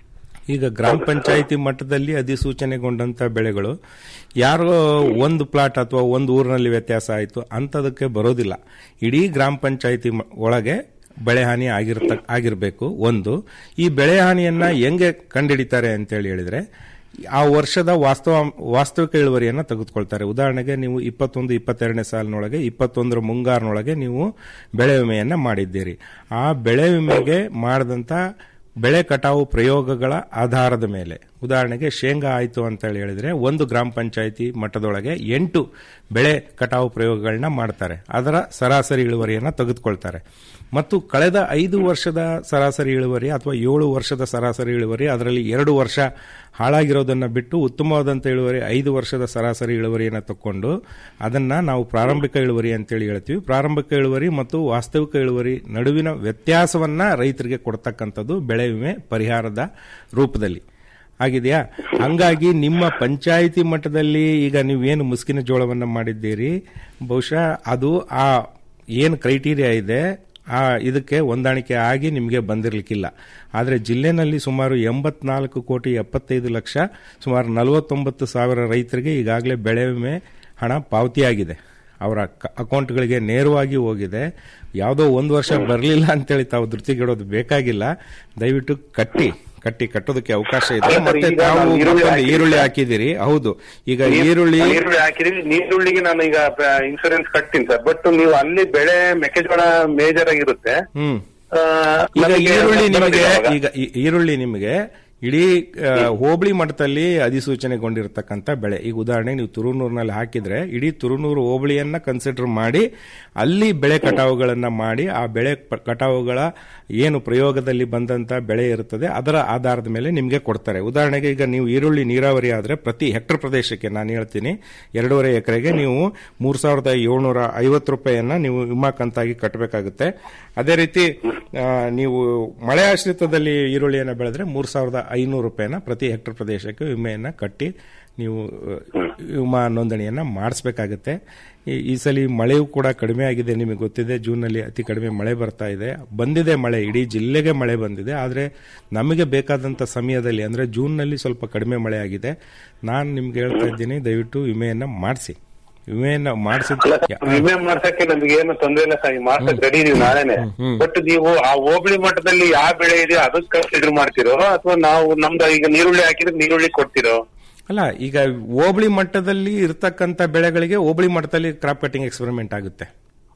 ಈಗ ಗ್ರಾಮ ಪಂಚಾಯಿತಿ ಮಟ್ಟದಲ್ಲಿ ಅಧಿಸೂಚನೆಗೊಂಡಂತ ಬೆಳೆಗಳು ಯಾರೋ ಒಂದು ಪ್ಲಾಟ್ ಅಥವಾ ಒಂದು ಊರಿನಲ್ಲಿ ವ್ಯತ್ಯಾಸ ಆಯಿತು ಅಂಥದಕ್ಕೆ ಬರೋದಿಲ್ಲ ಇಡೀ ಗ್ರಾಮ ಪಂಚಾಯಿತಿ ಮ- ಒಳಗೆ ಬೆಳೆ ಹಾನಿ ಆಗಿರ್ತ ಆಗಿರಬೇಕು ಒಂದು ಈ ಬೆಳೆ ಹಾನಿಯನ್ನ ಹೆಂಗೆ ಕಂಡುಹಿಡಿತಾರೆ ಅಂತೇಳಿ ಹೇಳಿದ್ರೆ ಆ ವರ್ಷದ ವಾಸ್ತವ ವಾಸ್ತವಿಕ ಇಳುವರಿಯನ್ನ ತೆಗೆದುಕೊಳ್ತಾರೆ ಉದಾಹರಣೆಗೆ ನೀವು ಇಪ್ಪತ್ತೊಂದು ಇಪ್ಪತ್ತೆರಡನೇ ಸಾಲಿನೊಳಗೆ ಇಪ್ಪತ್ತೊಂದರ ಮುಂಗಾರಿನೊಳಗೆ ನೀವು ಬೆಳೆ ವಿಮೆಯನ್ನ ಮಾಡಿದ್ದೀರಿ ಆ ಬೆಳೆ ವಿಮೆಗೆ ಮಾಡಿದಂತ ಬೆಳೆ ಕಟಾವು ಪ್ರಯೋಗಗಳ ಆಧಾರದ ಮೇಲೆ ಉದಾಹರಣೆಗೆ ಶೇಂಗಾ ಆಯಿತು ಅಂತ ಹೇಳಿ ಹೇಳಿದ್ರೆ ಒಂದು ಗ್ರಾಮ ಪಂಚಾಯಿತಿ ಮಟ್ಟದೊಳಗೆ ಎಂಟು ಬೆಳೆ ಕಟಾವು ಪ್ರಯೋಗಗಳನ್ನ ಮಾಡ್ತಾರೆ ಅದರ ಸರಾಸರಿ ಇಳುವರಿಯನ್ನ ತೆಗೆದುಕೊಳ್ತಾರೆ ಮತ್ತು ಕಳೆದ ಐದು ವರ್ಷದ ಸರಾಸರಿ ಇಳುವರಿ ಅಥವಾ ಏಳು ವರ್ಷದ ಸರಾಸರಿ ಇಳುವರಿ ಅದರಲ್ಲಿ ಎರಡು ವರ್ಷ ಹಾಳಾಗಿರೋದನ್ನ ಬಿಟ್ಟು ಉತ್ತಮವಾದಂಥ ಇಳುವರಿ ಐದು ವರ್ಷದ ಸರಾಸರಿ ಇಳುವರಿಯನ್ನು ತಕೊಂಡು ಅದನ್ನ ನಾವು ಪ್ರಾರಂಭಿಕ ಇಳುವರಿ ಅಂತೇಳಿ ಹೇಳ್ತೀವಿ ಪ್ರಾರಂಭಿಕ ಇಳುವರಿ ಮತ್ತು ವಾಸ್ತವಿಕ ಇಳುವರಿ ನಡುವಿನ ವ್ಯತ್ಯಾಸವನ್ನ ರೈತರಿಗೆ ಕೊಡ್ತಕ್ಕಂಥದ್ದು ಬೆಳೆ ವಿಮೆ ಪರಿಹಾರದ ರೂಪದಲ್ಲಿ ಆಗಿದೆಯಾ ಹಂಗಾಗಿ ನಿಮ್ಮ ಪಂಚಾಯಿತಿ ಮಟ್ಟದಲ್ಲಿ ಈಗ ನೀವೇನು ಮುಸ್ಕಿನ ಜೋಳವನ್ನ ಮಾಡಿದ್ದೀರಿ ಬಹುಶಃ ಅದು ಆ ಏನು ಕ್ರೈಟೀರಿಯಾ ಇದೆ ಆ ಇದಕ್ಕೆ ಹೊಂದಾಣಿಕೆ ಆಗಿ ನಿಮಗೆ ಬಂದಿರಲಿಕ್ಕಿಲ್ಲ ಆದರೆ ಜಿಲ್ಲೆನಲ್ಲಿ ಸುಮಾರು ಎಂಬತ್ನಾಲ್ಕು ಕೋಟಿ ಎಪ್ಪತ್ತೈದು ಲಕ್ಷ ಸುಮಾರು ನಲವತ್ತೊಂಬತ್ತು ಸಾವಿರ ರೈತರಿಗೆ ಈಗಾಗಲೇ ಬೆಳೆ ವಿಮೆ ಹಣ ಪಾವತಿಯಾಗಿದೆ ಅವರ ಕ- ಅಕೌಂಟ್ಗಳಿಗೆ ನೇರವಾಗಿ ಹೋಗಿದೆ ಯಾವುದೋ ಒಂದು ವರ್ಷ ಬರಲಿಲ್ಲ ಅಂತೇಳಿ ತಾವು ಧೃತಿಗೆಡೋದು ಬೇಕಾಗಿಲ್ಲ ದಯವಿಟ್ಟು ಕಟ್ಟಿ ಕಟ್ಟಿ ಕಟ್ಟೋದಕ್ಕೆ ಅವಕಾಶ ಇದೆ ಅಲ್ಲ ಸರ್, ಮತ್ತೆ ಈಗ ತಾವು ನಾವು ಈರುಳ್ಳಿ ಮತ್ತೊಂದು ಹಾಕಿದ್ದೀವಿ. ಈರುಳ್ಳಿ ಹಾಕಿದ್ದೀರಿ ಹೌದು ಈಗ ನೀರ್- ಈರುಳ್ಳಿ ನೀರುಳ್ಳಿ ಹಾಕಿದೀವಿ ನೀರುಳ್ಳಿಗೆ ನಾನು ಈಗ ಇನ್ಸೂರೆನ್ಸ್ ಕಟ್ತೀನಿ ಸರ್ ಬಟ್ ನೀವು ಅಲ್ಲಿ ಬೆಳೆ ಮೆಕ್ಕೆಜೋಳ ಮೇಜರ್ ಆಗಿರುತ್ತೆ ಹ್ಮ್ ಆ, ಈಗ ನಮಗೆ ಈರುಳ್ಳಿ ನಿಮಗೆ ಬರೋದಿಲ್ಲ ಅವಾಗ. ಈಗ ಈ- ಈರುಳ್ಳಿ ನಿಮಗೆ ಇಡೀ ಆ, ಹೋಬಳಿ ಮಟ್ಟದಲ್ಲಿ ಅಧಿಸೂಚನೆಗೊಂಡಿರತಕ್ಕಂಥ ಬೆಳೆ ಈಗ ಉದಾಹರಣೆಗೆ ನೀವು ತುರುನೂರಿನಲ್ಲಿ ಹಾಕಿದ್ರೆ ಇಡೀ ತುರುನೂರು ಹೋಬಳಿಯನ್ನ ಕನ್ಸಿಡರ್ ಮಾಡಿ ಅಲ್ಲಿ ಬೆಳೆ ಕಟಾವುಗಳನ್ನ ಮಾಡಿ ಆ ಬೆಳೆ ಪ- ಕಟಾವುಗಳ ಏನು ಪ್ರಯೋಗದಲ್ಲಿ ಬಂದಂತ ಬೆಳೆ ಇರುತ್ತದೆ ಅದರ ಆಧಾರದ ಮೇಲೆ ನಿಮಗೆ ಕೊಡ್ತಾರೆ ಉದಾಹರಣೆಗೆ ಈಗ ನೀವು ಈರುಳ್ಳಿ ನೀರಾವರಿ ಆದ್ರೆ ಪ್ರತಿ ಹೆಕ್ಟರ್ ಪ್ರದೇಶಕ್ಕೆ ನಾನು ಹೇಳ್ತೀನಿ ಎರಡೂವರೆ ಎಕರೆಗೆ ನೀವು ಮೂರ್ ಸಾವಿರದ ಏಳ್ನೂರ ಐವತ್ತು ರೂಪಾಯಿಯನ್ನ ನೀವು ವಿಮಾ ಕಂತಾಗಿ ಕಟ್ಟಬೇಕಾಗುತ್ತೆ ಅದೇ ರೀತಿ ಆ, ನೀವು ಮಳೆ ಆಶ್ರಿತದಲ್ಲಿ ಈರುಳ್ಳಿಯನ್ನು ಬೆಳೆದ್ರೆ ಮೂರ್ ಸಾವಿರದ ಐನೂರು ರೂಪಾಯಿನ ಪ್ರತಿ ಹೆಕ್ಟರ್ ಪ್ರದೇಶಕ್ಕೆ ವಿಮೆಯನ್ನ ಕಟ್ಟಿ ನೀವು ಆ, ವಿಮಾ ನೋಂದಣಿಯನ್ನ ಮಾಡಿಸ್ಬೇಕಾಗುತ್ತೆ ಈ- ಈ ಸಲ ಮಳೆಯೂ ಕೂಡ ಕಡಿಮೆ ಆಗಿದೆ ನಿಮಗೆ ಗೊತ್ತಿದೆ ಜೂನ್ನಲ್ಲಿ ಅತಿ ಕಡಿಮೆ ಮಳೆ ಬರ್ತಾ ಇದೆ ಬಂದಿದೆ ಮಳೆ ಇಡೀ ಜಿಲ್ಲೆಗೆ ಮಳೆ ಬಂದಿದೆ ಆದರೆ ನಮಗೆ ಬೇಕಾದಂತ ಸಮಯದಲ್ಲಿ ಅಂದ್ರೆ ಜೂನ್ನಲ್ಲಿ ಸ್ವಲ್ಪ ಕಡಿಮೆ ಮಳೆ ಆಗಿದೆ ನಾನು ನಿಮ್ಗೆ ಹೇಳ್ತಾ ಇದ್ದೀನಿ ದಯವಿಟ್ಟು ವಿಮೆಯನ್ನ ಮಾಡಿಸಿ ವಿಮೆಯನ್ನ ಮಾಡಿಸಿದ ವಿಮೆ ಮಾಡ್ಸಕ್ಕೆ ನಮ್ಗೆ ಏನು ತೊಂದರೆ ಇಲ್ಲ ಸರ್ ಮಾಡ್ಸಕ್ ರೆಡಿ ಇದೀವಿ ನಾಳೆನೆ ಬಟ್ ನೀವು ಆ ಹೋಬಳಿ ಮಟ್ಟದಲ್ಲಿ ಯಾವ ಬೆಳೆ ಇದೆಯೋ ಅದಕ್ಕೆ ಕನ್ಸಿಡರ್ ಮಾಡ್ತಿರೋ ಅಥವಾ ನಾವು ನಮ್ದು ಈಗ ನೀರುಳ್ಳಿ ಹಾಕಿದ್ರೆ ನೀರುಳ್ಳಿ ಕೊಡ್ತಿರೋ ಅಲ್ಲ ಈಗ ಹೋಬಳಿ ಮಟ್ಟದಲ್ಲಿ ಇರ್ತಕ್ಕಂಥ ಬೆಳೆಗಳಿಗೆ ಹೋಬಳಿ ಮಟ್ಟದಲ್ಲಿ ಕ್ರಾಪ್ ಕಟಿಂಗ್ ಎಕ್ಸ್ಪೆರಿಮೆಂಟ್ ಆಗುತ್ತೆ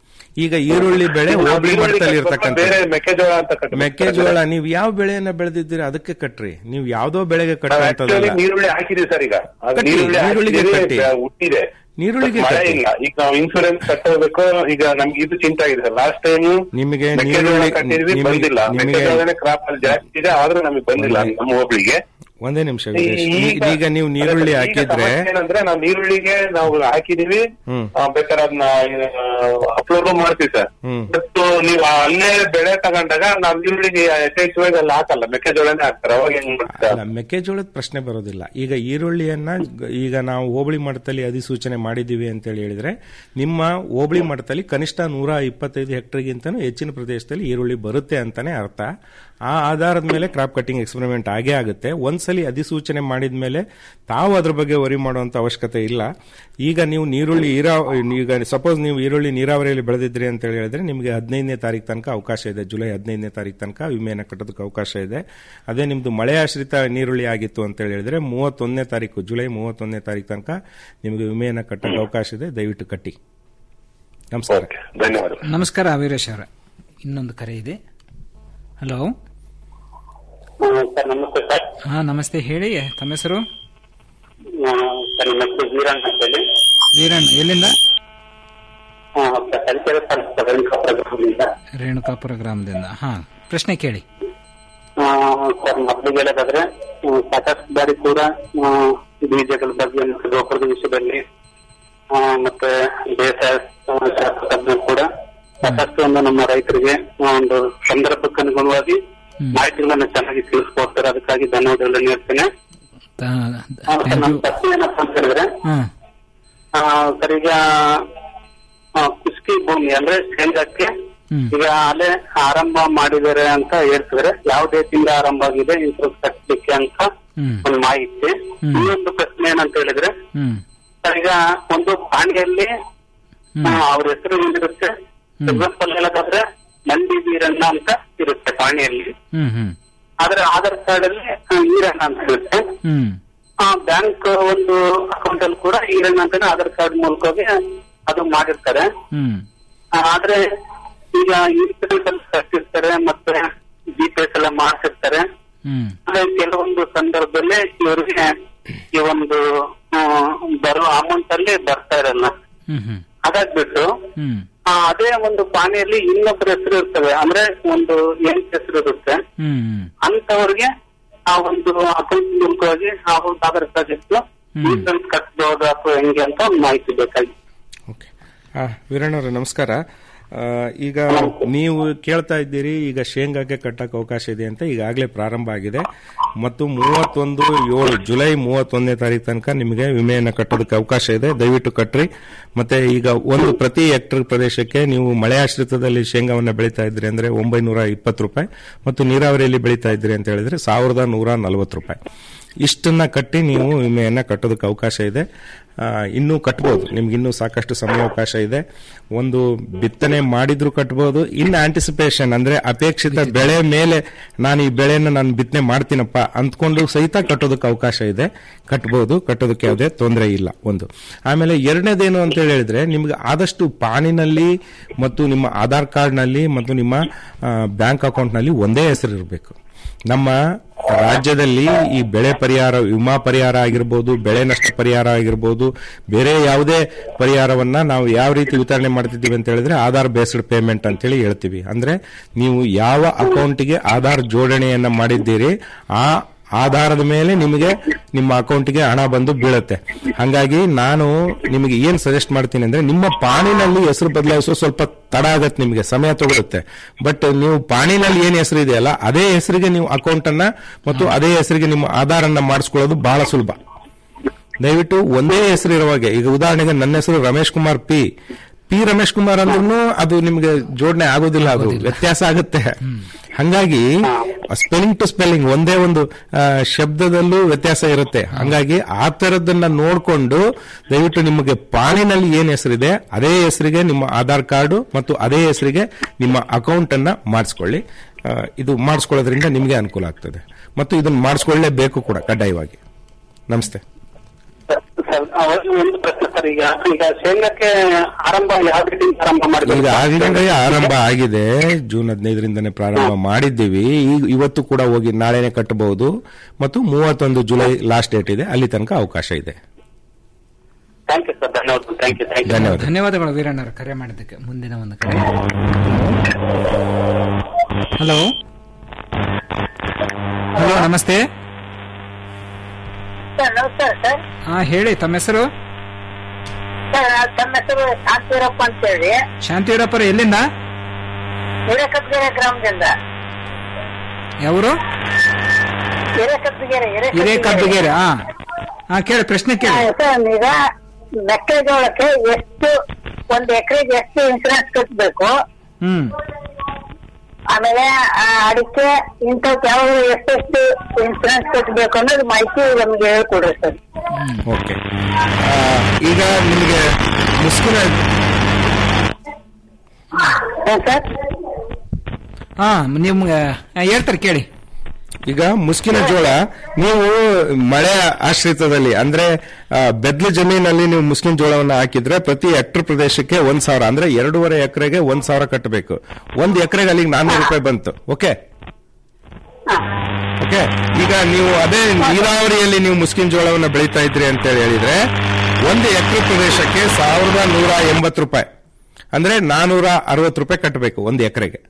ಈಗ ಈರುಳ್ಳಿ ಬೆಳೆ ಈಗ ನಾವು ಹೋಬಳಿ ಈರುಳ್ಳಿ ಮಟ್ಟದಲ್ಲಿ ಸ್ವಲ್ಪ ಇರ್ತಕ್ಕಂಥ ಬೇರೆ ಮೆಕ್ಕೆಜೋಳ ಅಂತ ಕಟ್ಬೇಕು. ಮೆಕ್ಕೆಜೋಳ ನೀವು ಯಾವ ಬೆಳೆಯನ್ನ ಬೆಳೆದಿದ್ದೀರಿ ಅದಕ್ಕೆ ಕಟ್ರಿ ನೀವು ಯಾವ್ದೋ ಬೆಳೆಗೆ ನಾವು actually ಕಟ್ಟುವಂತದಲ್ಲ ನೀರುಳ್ಳಿ ಹಾಕಿದೀವಿ ಸರ್ ಈಗ ಅದು ಕಟ್ಟಿ, ನೀರುಳ್ಳಿ ನೀರುಳ್ಳಿಗೆ ಹಾಕಿದೀವಿ, ಕಟ್ಟಿ. ಬ- ಹುಟ್ಟಿದೆ ನೀರುಳ್ಳಿಗೆ ಮಳೆ ಕಟ್ಟಿ. ಇಲ್ಲ ಈಗ ನಾವು ಇನ್ಸೂರೆನ್ಸ್ ಕಟ್ಟೋಬೇಕು ಈಗ ನಮ್ಗೆ ಇದು ಚಿಂತೆ ಆಗಿದೆ ಸರ್ ಲಾಸ್ಟ್ ಟೈಮ್ ನಿಮಗೆ ಮೆಕ್ಕೆಜೋಳ ನೀರುಳ್ಳಿ ಕಟ್ಟಿದ್ವಿ ನಿಮಗೆ- ಬಂದಿಲ್ಲ ನಿಮಗೆ- ಮೆಕ್ಕೆಜೋಳನೇ ಕ್ರಾಪ್ ಅಲ್ಲಿ ಜಾಸ್ತಿ ಇದೆ ಆದ್ರೂ ನಮಗೆ ಬಂದಿಲ್ಲ ನಮ್ಮ ಹೋಬಳಿಗೆ ಒಂದೇ ನಿಮಿಷ ವೀರೇಶ್. ಈಗ- ಈಗ- ಈಗ ನೀವು ನೀರುಳ್ಳಿ ಈಗ ಹಾಕಿದ್ರೆ ಸಮಸ್ಯೆ ಏನಂದ್ರೆ ನಾವು ನೀರುಳ್ಳಿಗೆ ನಾವು ಹಾಕಿದೀವಿ ಹ್ಮ್ ಆ, ಬೇಕಾದ್ರೆ ಅದನ್ನ ಅಪ್ಲೋಡ್ ಮಾಡ್ತೀವಿ ಸರ್ ಹ್ಮ್ ಬಟ್ ನೀವು ಅಲ್ಲೇ ಬೆಳೆ ತಗೊಂಡಾಗ ನಾವು ನೀರುಳ್ಳಿಗೆ ಯಥೇಚ್ಛವಾಗಿ ಅಲ್ಲಿ ಹಾಕಲ್ಲ ಮೆಕ್ಕೆಜೋಳನೇ ಹಾಕ್ತಾರೆ ಅವಾಗ ಹೆಂಗ್ ಮಾಡ್ತಾರೆ ಅಲ್ಲ ಮೆಕ್ಕೆಜೋಳದ ಪ್ರಶ್ನೆ ಬರೋದಿಲ್ಲ ಈಗ ಈರುಳ್ಳಿಯನ್ನ ಗ- ಈಗ ನಾವು ಹೋಬಳಿ ಮಟ್ಟದಲ್ಲಿ ಅಧಿಸೂಚನೆ ಮಾಡಿದ್ದೀವಿ ಅಂತೇಳಿ ಹೇಳಿದ್ರೆ ನಿಮ್ಮ ಹೋಬಳಿ ಮಟ್ಟದಲ್ಲಿ ಕನಿಷ್ಠ ನೂರ ಇಪ್ಪತ್ತೈದು ಹೆಕ್ಟರ್ಗಿಂತನೂ ಹೆಚ್ಚಿನ ಪ್ರದೇಶದಲ್ಲಿ ಈರುಳ್ಳಿ ಬರುತ್ತೆ ಅಂತಾನೆ ಅರ್ಥ ಆ ಆಧಾರದ ಮೇಲೆ ಕ್ರಾಪ್ ಕಟಿಂಗ್ ಎಕ್ಸ್ಪೆರಿಮೆಂಟ್ ಆಗೇ ಆಗುತ್ತೆ ಒಂದ್ಸಲಿ ಅಧಿಸೂಚನೆ ಮಾಡಿದ ಮೇಲೆ ತಾವು ಅದ್ರ ಬಗ್ಗೆ ವರಿ ಮಾಡುವಂತ ಅವಶ್ಯಕತೆ ಇಲ್ಲ ಈಗ ನೀವು ನೀರುಳ್ಳಿ ಈರಾ ಈಗ ಸಪೋಸ್ ನೀವು ಈರುಳ್ಳಿ ನೀರಾವರಿಯಲ್ಲಿ ಬೆಳೆದಿದ್ರಿ ಅಂತ ಹೇಳಿ ಹೇಳಿದ್ರೆ ನಿಮಗೆ ಹದಿನೈದನೇ ತಾರೀಕು ತನಕ ಅವಕಾಶ ಇದೆ ಜುಲೈ ಹದಿನೈದನೇ ತಾರೀಕು ತನಕ ವಿಮೆಯನ್ನು ಕಟ್ಟೋದಕ್ಕೆ ಅವಕಾಶ ಇದೆ ಅದೇ ನಿಮ್ದು ಮಳೆ ಆಶ್ರಿತ ನೀರುಳ್ಳಿ ಆಗಿತ್ತು ಅಂತ ಹೇಳಿ ಹೇಳಿದ್ರೆ ಮೂವತ್ತೊಂದನೇ ತಾರೀಕು ಜುಲೈ ಮೂವತ್ತೊಂದನೇ ತಾರೀಕು ತನಕ ನಿಮಗೆ ವಿಮೆಯನ್ನು ಕಟ್ಟೋಕೆ ಅವಕಾಶ ಇದೆ ದಯವಿಟ್ಟು ಕಟ್ಟಿ ನಮಸ್ಕಾರ ಧನ್ಯವಾದ ನಮಸ್ಕಾರ ವೀರೇಶ್ ಅವರ ಇನ್ನೊಂದು ಕರೆ ಇದೆ ಹಲೋ ಸರ್ ನಮಸ್ತೆ ಸರ್ ಹಾ ನಮಸ್ತೆ ಹೇಳಿ ತಮ್ಮ ಹೆಸರು ಆ, ಸರ್ ನಮ್ಮ ಹೆಸರು ವೀರಣ್ಣ ಅಂತ ಹೇಳಿ ವೀರಣ್ಣ ಎಲ್ಲಿಂದ ಆ, ಸರ್, ಕಲಿಕೆರೆ ತಾಲೂಕು ರೇಣುಕಾಪುರ ಗ್ರಾಮದಿಂದ ರೇಣುಕಾಪುರ ಗ್ರಾಮದಿಂದ ಹಾ ಪ್ರಶ್ನೆ ಕೇಳಿ ಆ, ಸರ್ ಮೊದಲಿಗೆ ಹೇಳೋದಾದ್ರೆ ಆ, ಸಾಕಷ್ಟು ಬಾರಿ ಕೂಡ ಆ, ಬೀಜಗಳ ಬಗ್ಗೆ ಮತ್ತು ಗೊಬ್ಬರದ ವಿಷಯದಲ್ಲಿ ಆ, ಮತ್ತೆ ಬೇಸಾಯ ಶಾಸ್ತ್ರಜ್ಞರು ಕೂಡ ಸಾಕಷ್ಟು ಒಂದು ನಮ್ಮ ರೈತರಿಗೆ ಆ, ಒಂದು ಸಂದರ್ಭಕ್ಕೆ ಅನುಗುಣವಾಗಿ ಮಾಹಿತಿಗಳನ್ನ ಚೆನ್ನಾಗಿ ತಿಳಿಸ್ಕೊಡ್ತಾರೆ ಅದಕ್ಕಾಗಿ ಧನ್ಯವಾದಗಳನ್ನು ನೀಡ್ತೇನೆ ಆ, ಸರ್, ನಮ್ಮ ಪ್ರಶ್ನೆ ಏನಪ್ಪಾ ಅಂತ ಹೇಳಿದ್ರೆ ಹಾ ಆ, ಸರ್ ಈಗ ಆ, ಕುಸ್ಕಿ ಭೂಮಿ ಅಂದ್ರೆ ಶೇಂಗಾಕ್ಕೆ ಈಗ ಅಲೆ ಆರಂಭ ಮಾಡಿದ್ದಾರೆ ಅಂತ ಹೇಳ್ತಿದ್ರೆ ಯಾವ ಡೇಟಿಂದ ಆರಂಭ ಆಗಿದೆ ಇಂಟ್ರೆಸ್ಟ್ ಕಟ್ಟಲಿಕ್ಕೆ ಅಂತ ಒಂದು ಮಾಹಿತಿ ಇನ್ನೊಂದು ಪ್ರಶ್ನೆ ಏನಂತ ಹೇಳಿದ್ರೆ ಹ್ಮ್ ಸರ್ ಈಗ ಒಂದು ಪಾಣಿಯಲ್ಲಿ ಆ, ಅವ್ರ ಹೆಸರು ಏನಿರುತ್ತೆ ಎಕ್ಸಾಂಪಲ್ ಹೇಳೋದಾದ್ರೆ ನಂದಿ ವೀರಣ್ಣ ಅಂತ ಇರುತ್ತೆ ಪಾಣಿಯಲ್ಲಿ ಹ್ಮ್ ಹ್ಮ್ ಆದ್ರೆ ಆಧಾರ್ ಕಾರ್ಡ್ ಅಲ್ಲಿ ಆ, ಈರಣ್ಣ ಅಂತ ಇರುತ್ತೆ ಹ್ಮ್ ಆ ಬ್ಯಾಂಕ್ ಒಂದು ಅಕೌಂಟ್ ಅಲ್ಲಿ ಕೂಡ ಈರಣ್ಣ ಅಂತಾನೆ ಆಧಾರ್ ಕಾರ್ಡ್ ಮೂಲಕವಾಗಿ ಅದು ಮಾಡಿರ್ತಾರೆ ಹ್ಮ್ ಆ, ಆದ್ರೆ ಈಗ ಇನ್ಸೂರೆನ್ಸ್ ಅಲ್ಲಿ ಕಟ್ಟಿರ್ತಾರೆ ಮತ್ತೆ ಜಿ ಪಿ ಎಸ್ ಎಲ್ಲ ಮಾಡಿಸಿರ್ತಾರೆ ಹ್ಮ್ ಆದ್ರೆ ಕೆಲವೊಂದು ಸಂದರ್ಭದಲ್ಲಿ ಇವರಿಗೆ ಈ ಒಂದು ಆ, ಬರೋ ಅಮೌಂಟ್ ಅಲ್ಲಿ ಬರ್ತಾ ಇರಲ್ಲ ಹ್ಮ್ ಹ್ಮ್ ಅದಾಗ್ಬಿಟ್ಟು ಹ್ಮ್ ಆ, ಅದೇ ಒಂದು ಪಾಣಿಯಲ್ಲಿ ಇನ್ನೊಬ್ಬರ ಹೆಸರು ಇರ್ತವೆ ಅಂದ್ರೆ ಒಂದು ಎಂಟ್ ಹೆಸರು ಇರುತ್ತೆ ಹ್ಮ್ ಹ್ಮ್ ಅಂತವ್ರಿಗೆ ಆ ಒಂದು ಅಕೌಂಟ್ ಮೂಲಕವಾಗಿ ಆ ಒಂದು ಆಧಾರ್ ಕಾರ್ಡ್ ಇತ್ತು ಇನ್ಸೂರೆನ್ಸ್ ಕಟ್ಬೋದು ಅಥವಾ ಹೆಂಗೆ ಅಂತ ಒಂದು ಮಾಹಿತಿ ಬೇಕಾಗಿ ಆ, ವೀರಣ್ಣವ್ರೆ ನಮಸ್ಕಾರ ಆ, ಈಗ ನೀವು ಕೇಳ್ತಾ ಇದ್ದೀರಿ ಈಗ ಶೇಂಗಾಕ್ಕೆ ಕಟ್ಟಕ್ಕೆ ಅವಕಾಶ ಇದೆ ಅಂತ ಈಗಾಗಲೇ ಪ್ರಾರಂಭ ಆಗಿದೆ ಮತ್ತು ಮೂವತ್ತೊಂದು ಏಳು ಜುಲೈ ಮೂವತ್ತೊಂದನೇ ತಾರೀಕು ತನಕ ನಿಮಗೆ ವಿಮೆಯನ್ನು ಕಟ್ಟೋದಕ್ಕೆ ಅವಕಾಶ ಇದೆ ದಯವಿಟ್ಟು ಕಟ್ರಿ ಮತ್ತೆ ಈಗ ಒಂದು ಪ್ರತಿ ಹೆಕ್ಟರ್ ಪ್ರದೇಶಕ್ಕೆ ನೀವು ಮಳೆ ಆಶ್ರಿತದಲ್ಲಿ ಶೇಂಗಾವನ್ನು ಬೆಳೀತಾ ಇದ್ರಿ ಅಂದ್ರೆ ಒಂಬೈನೂರ ಇಪ್ಪತ್ತು ರೂಪಾಯಿ ಮತ್ತು ನೀರಾವರಿಯಲ್ಲಿ ಬೆಳೀತಾ ಇದ್ರಿ ಅಂತ ಹೇಳಿದ್ರೆ ಸಾವಿರದ ನೂರ ನಲವತ್ತು ರೂಪಾಯಿ ಇಷ್ಟನ್ನ ಕಟ್ಟಿ ನೀವು ವಿಮೆಯನ್ನ ಕಟ್ಟೋದಕ್ಕೆ ಅವಕಾಶ ಇದೆ ಆ, ಇನ್ನೂ ಕಟ್ಬೋದು ನಿಮ್ಗೆ ಇನ್ನೂ ಸಾಕಷ್ಟು ಸಮಯಾವಕಾಶ ಇದೆ ಒಂದು ಬಿತ್ತನೆ ಮಾಡಿದ್ರು ಕಟ್ಬೋದು ಇನ್ನು ಆಂಟಿಸಿಪೇಷನ್ ಅಂದ್ರೆ ಅಪೇಕ್ಷಿತ ಬೆಳೆ ಮೇಲೆ ನಾನು ಈ ಬೆಳೆನ ನಾನು ಬಿತ್ತನೆ ಮಾಡ್ತೀನಪ್ಪ ಅಂದ್ಕೊಂಡು ಸಹಿತ ಕಟ್ಟೋದಕ್ಕೆ ಅವಕಾಶ ಇದೆ ಕಟ್ಬೋದು ಕಟ್ಟೋದಕ್ಕೆ ಯಾವುದೇ ತೊಂದರೆ ಇಲ್ಲ ಒಂದು ಆಮೇಲೆ ಎರಡನೇದೇನು ಅಂತ ಹೇಳಿದ್ರೆ ನಿಮ್ಗೆ ಆದಷ್ಟು ಪಾಣಿನಲ್ಲಿ ಮತ್ತು ನಿಮ್ಮ ಆಧಾರ್ ಕಾರ್ಡ್ನಲ್ಲಿ ಮತ್ತು ನಿಮ್ಮ ಬ್ಯಾಂಕ್ ಅಕೌಂಟ್ನಲ್ಲಿ ಒಂದೇ ಹೆಸರು ಇರಬೇಕು ನಮ್ಮ ರಾಜ್ಯದಲ್ಲಿ ಈ ಬೆಳೆ ಪರಿಹಾರ ವಿಮಾ ಪರಿಹಾರ ಆಗಿರ್ಬೋದು ಬೆಳೆ ನಷ್ಟ ಪರಿಹಾರ ಆಗಿರ್ಬೋದು ಬೇರೆ ಯಾವುದೇ ಪರಿಹಾರವನ್ನ ನಾವು ಯಾವ ರೀತಿ ವಿತರಣೆ ಮಾಡ್ತಿದ್ದೀವಿ ಅಂತ ಹೇಳಿದ್ರೆ ಆಧಾರ್ ಬೇಸ್ಡ್ ಪೇಮೆಂಟ್ ಅಂತೇಳಿ ಹೇಳ್ತೀವಿ ಅಂದ್ರೆ ನೀವು ಯಾವ ಅಕೌಂಟಿಗೆ ಆಧಾರ್ ಜೋಡಣೆಯನ್ನ ಮಾಡಿದ್ದೀರಿ ಆ ಆಧಾರದ ಮೇಲೆ ನಿಮಗೆ ನಿಮ್ಮ ಅಕೌಂಟ್ಗೆ ಹಣ ಬಂದು ಬೀಳುತ್ತೆ ಹಾಗಾಗಿ ನಾನು ನಿಮಗೆ ಏನ್ ಸಜೆಸ್ಟ್ ಮಾಡ್ತೀನಿ ಅಂದ್ರೆ ನಿಮ್ಮ ಪಾಣಿನಲ್ಲಿ ಹೆಸರು ಬದಲಾಯಿಸೋ ಸ್ವಲ್ಪ ತಡ ಆಗತ್ತೆ ನಿಮಗೆ ಸಮಯ ತಗೊಳುತ್ತೆ ಬಟ್ ನೀವು ಪಾಣಿನಲ್ಲಿ ಏನ್ ಹೆಸರು ಇದೆಯಲ್ಲ ಅದೇ ಹೆಸರಿಗೆ ನೀವು ಅಕೌಂಟ್ ಅನ್ನ ಮತ್ತು ಅದೇ ಹೆಸರಿಗೆ ನಿಮ್ಮ ಆಧಾರ್ ಅನ್ನ ಮಾಡಿಸ್ಕೊಳ್ಳೋದು ಬಹಳ ಸುಲಭ ದಯವಿಟ್ಟು ಒಂದೇ ಹೆಸರು ಇರುವಾಗ ಈಗ ಉದಾಹರಣೆಗೆ ನನ್ನ ಹೆಸರು ರಮೇಶ್ ಕುಮಾರ್ ಪಿ ಪಿ ರಮೇಶ್ ಕುಮಾರ್ ಅಂದ್ರೂ ಅದು ನಿಮಗೆ ಜೋಡಣೆ ಆಗೋದಿಲ್ಲ ಅದು ವ್ಯತ್ಯಾಸ ಆಗುತ್ತೆ ಹಂಗಾಗಿ ಸ್ಪೆಲ್ಲಿಂಗ್ ಟು ಸ್ಪೆಲ್ಲಿಂಗ್ ಒಂದೇ ಒಂದು ಆ, ಶಬ್ದದಲ್ಲೂ ವ್ಯತ್ಯಾಸ ಇರುತ್ತೆ ಹಂಗಾಗಿ ಆ ತರದನ್ನ ನೋಡ್ಕೊಂಡು ದಯವಿಟ್ಟು ನಿಮಗೆ ಪಾಣಿನಲ್ಲಿ ಏನ್ ಹೆಸರಿದೆ ಅದೇ ಹೆಸರಿಗೆ ನಿಮ್ಮ ಆಧಾರ್ ಕಾರ್ಡು ಮತ್ತು ಅದೇ ಹೆಸರಿಗೆ ನಿಮ್ಮ ಅಕೌಂಟ್ ಅನ್ನ ಮಾಡಿಸ್ಕೊಳ್ಳಿ ಆ, ಇದು ಮಾಡಿಸ್ಕೊಳ್ಳೋದ್ರಿಂದ ನಿಮಗೆ ಅನುಕೂಲ ಆಗ್ತದೆ ಮತ್ತು ಇದನ್ನ ಮಾಡಿಸ್ಕೊಳ್ಳೇಬೇಕು ಕೂಡ ಕಡ್ಡಾಯವಾಗಿ ನಮಸ್ತೆ ಸರ್ ಅವರಿಗೆ ಒಂದು ಪ್ರಶ್ನೆ ಸರ್ ಈಗ ಈಗ ಶೇಂಗಾಕ್ಕೆ ಆರಂಭ ಯಾವ ರೀತಿ ಆರಂಭ ಈಗ ಮಾಡಬೇಕು ಆಗ್ಲೇ ಆರಂಭ ಆಗಿದೆ ಜೂನ್ ಹದಿನೈದರಿಂದನೇ ಪ್ರಾರಂಭ ಮಾಡಿದ್ದೀವಿ ಈಗ ಇವತ್ತು ಕೂಡ ಹೋಗಿ ನಾಳೆನೆ ಕಟ್ಟಬಹುದು ಮತ್ತು ಮೂವತ್ತೊಂದು ಜುಲೈ ಲಾಸ್ಟ್ ಡೇಟ್ ಇದೆ ಅಲ್ಲಿ ತನಕ ಅವಕಾಶ ಇದೆ ಥ್ಯಾಂಕ್ ಯು ಸರ್ ಧನ್ಯವಾದ ಥ್ಯಾಂಕ್ ಯು ಥ್ಯಾಂಕ್ ಯು ಧನ್ಯವಾದ ಧನ್ಯವಾದಗಳು ವೀರಣ್ಣರು ಕರೆ ಮಾಡಿದ್ದಕ್ಕೆ ಮುಂದಿನ ಒಂದು ಕರೆ ಹಲೋ ಹಲೋ ನಮಸ್ತೆ ಸರ್ ನಮಸ್ಕಾರ ಸರ್ ಹಾ ಹೇಳಿ ತಮ್ಮ ಹೆಸರು ಸರ್ ತಮ್ಮ ಹೆಸರು ಶಾಂತಿವೀರಪ್ಪ ಅಂತ ಹೇಳಿ ಶಾಂತಿವೀರಪ್ಪರು ಎಲ್ಲಿಂದ ಹಿರೇಕತ್ಗೆರೆ ಗ್ರಾಮದಿಂದ ಯಾವರು ಹಿರೇಕತ್ಗೆರೆ ಹಿರೇಕಬ್ಬಿಗೆರೆ ಹಾ ಹಾ ಕೇಳಿ ಪ್ರಶ್ನೆ ಕೇಳಿ ಸರ್ ಈಗ ಮೆಕ್ಕೆಜೋಳಕ್ಕೆ ಎಷ್ಟು ಒಂದು ಎಕರೆಗೆ ಎಷ್ಟು ಇನ್ಸೂರೆನ್ಸ್ ಕಟ್ಟಬೇಕು ಹ್ಮ್ ಆಮೇಲೆ ಆ, ಅಡಿಕೆ ಇಂಥವ್ಕೆ ಯಾವ ಎಷ್ಟೆಷ್ಟು ಇನ್ಸೂರೆನ್ಸ್ ಕಟ್ಟಬೇಕು ಅನ್ನೋದು ಮಾಹಿತಿ ನಮ್ಗೆ ಹೇಳ್ಕೊಡ್ರಿ ಸರ್ ಓಕೆ ಈಗ ನಿಮಗೆ ಮುಸ್ಕಿನ ಸರ್ ಹಾ ನಿಮ್ಗೆ ಆ, ಹೇಳ್ತಾರೆ ಕೇಳಿ ಈಗ ಮುಸ್ಕಿನ ಜೋಳ ನೀವು ಮಳೆ ಆಶ್ರಿತದಲ್ಲಿ ಅಂದ್ರೆ ಆ, ಬೆದ್ಲು ಜಮೀನಲ್ಲಿ ನೀವು ಮುಸ್ಕಿನ ಜೋಳವನ್ನ ಹಾಕಿದ್ರೆ ಪ್ರತಿ ಹೆಕ್ಟರ್ ಪ್ರದೇಶಕ್ಕೆ ಒಂದ್ ಸಾವಿರ ಅಂದ್ರೆ ಎರಡೂವರೆ ಎಕರೆಗೆ ಒಂದ್ ಸಾವಿರ ಕಟ್ಟಬೇಕು ಒಂದ್ ಎಕರೆಗೆ ಅಲ್ಲಿಗೆ ನಾನ್ನೂರು ರೂಪಾಯಿ ಬಂತು ಓಕೆ ಓಕೆ ಈಗ ನೀವು ಅದೇ ನೀರಾವರಿಯಲ್ಲಿ ನೀವು ಮುಸ್ಕಿನ ಜೋಳವನ್ನ ಬೆಳೀತಾ ಇದ್ರಿ ಅಂತ ಹೇಳಿ ಹೇಳಿದ್ರೆ ಒಂದು ಎಕರೆ ಪ್ರದೇಶಕ್ಕೆ ಸಾವಿರದ ನೂರ ಎಂಬತ್ತು ರೂಪಾಯಿ ಅಂದ್ರೆ ನಾನೂರ ಅರವತ್ತು ರೂಪಾಯಿ ಕಟ್ಟಬೇಕು ಒಂದು ಎಕರೆಗೆ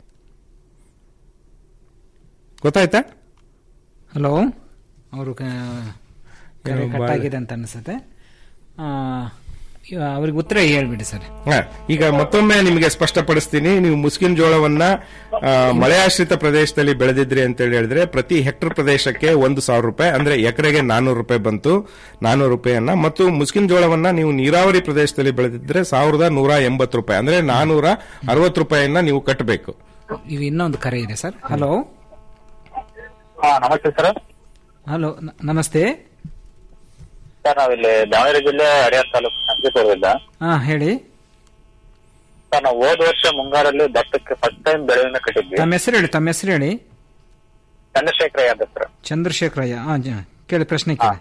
ಗೊತ್ತಾಯ್ತಾ ಹಲೋ ಅವರು ಕರೆ ಏನೋ ಕಟ್ ಬಾಳ- ಆಗಿದೆ ಅಂತ ಅನಿಸುತ್ತೆ ಆ, ಇವ- ಅವ್ರಿಗೆ ಉತ್ತರ ಹೇಳ್ಬಿಡಿ ಸರ್ ಹ, ಈಗ ಮತ್ತೊಮ್ಮೆ ನಿಮಗೆ ಸ್ಪಷ್ಟಪಡಿಸ್ತೀನಿ ನೀವು ಮುಸ್ಕಿನ ಜೋಳವನ್ನ ಆ, ಮಳೆಯಾಶ್ರಿತ ಪ್ರದೇಶದಲ್ಲಿ ಬೆಳೆದಿದ್ರಿ ಅಂತ ಹೇಳಿ ಹೇಳಿದ್ರೆ ಪ್ರತಿ ಹೆಕ್ಟರ್ ಪ್ರದೇಶಕ್ಕೆ ಒಂದು ಸಾವಿರ ರೂಪಾಯಿ ಅಂದ್ರೆ ಎಕರೆಗೆ ನಾನೂರು ರೂಪಾಯಿ ಬಂತು ನಾನೂರು ರೂಪಾಯಿಯನ್ನ ಮತ್ತು ಮುಸ್ಕಿನ ಜೋಳವನ್ನ ನೀವು ನೀರಾವರಿ ಪ್ರದೇಶದಲ್ಲಿ ಬೆಳೆದಿದ್ರೆ ಸಾವಿರದ ನೂರ ಎಂಬತ್ತು ರೂಪಾಯಿ ಅಂದ್ರೆ ನಾನೂರ ಅರವತ್ತು ರೂಪಾಯಿಯನ್ನ ನೀವು ಕಟ್ಟಬೇಕು ಇವು ಇನ್ನೊಂದು ಕರೆ ಇದೆ ಸರ್ ಹಲೋ ಹಾ ನಮಸ್ತೆ ಸರ್ ಹಲೋ ನ- ನಮಸ್ತೆ ಸರ್ ನಾವಿಲ್ಲಿ ದಾವಣಗೆರೆ ಜಿಲ್ಲೆ ಹರಿಹರ ತಾಲೂಕು ಸಂಕೇಶ್ವರದಿಂದ ಹಾ ಹೇಳಿ ಸರ್ ನಾವು ಹೋದ ವರ್ಷ ಮುಂಗಾರಲ್ಲಿ ಭತ್ತಕ್ಕೆ ಫಸ್ಟ್ ಟೈಮ್ ಬೆಳೆಯನ್ನ ಕಟ್ಟಿದ್ವಿ ತಮ್ಮ ಹೆಸರು ಹೇಳಿ ತಮ್ಮ ಹೆಸರು ಹೇಳಿ ಚಂದ್ರಶೇಖರ ಅಂತ ಸರ್ ಚಂದ್ರಶೇಖರಯ್ಯ ಹಾ ಜ- ಕೇಳಿ ಪ್ರಶ್ನೆ ಕೇಳಿ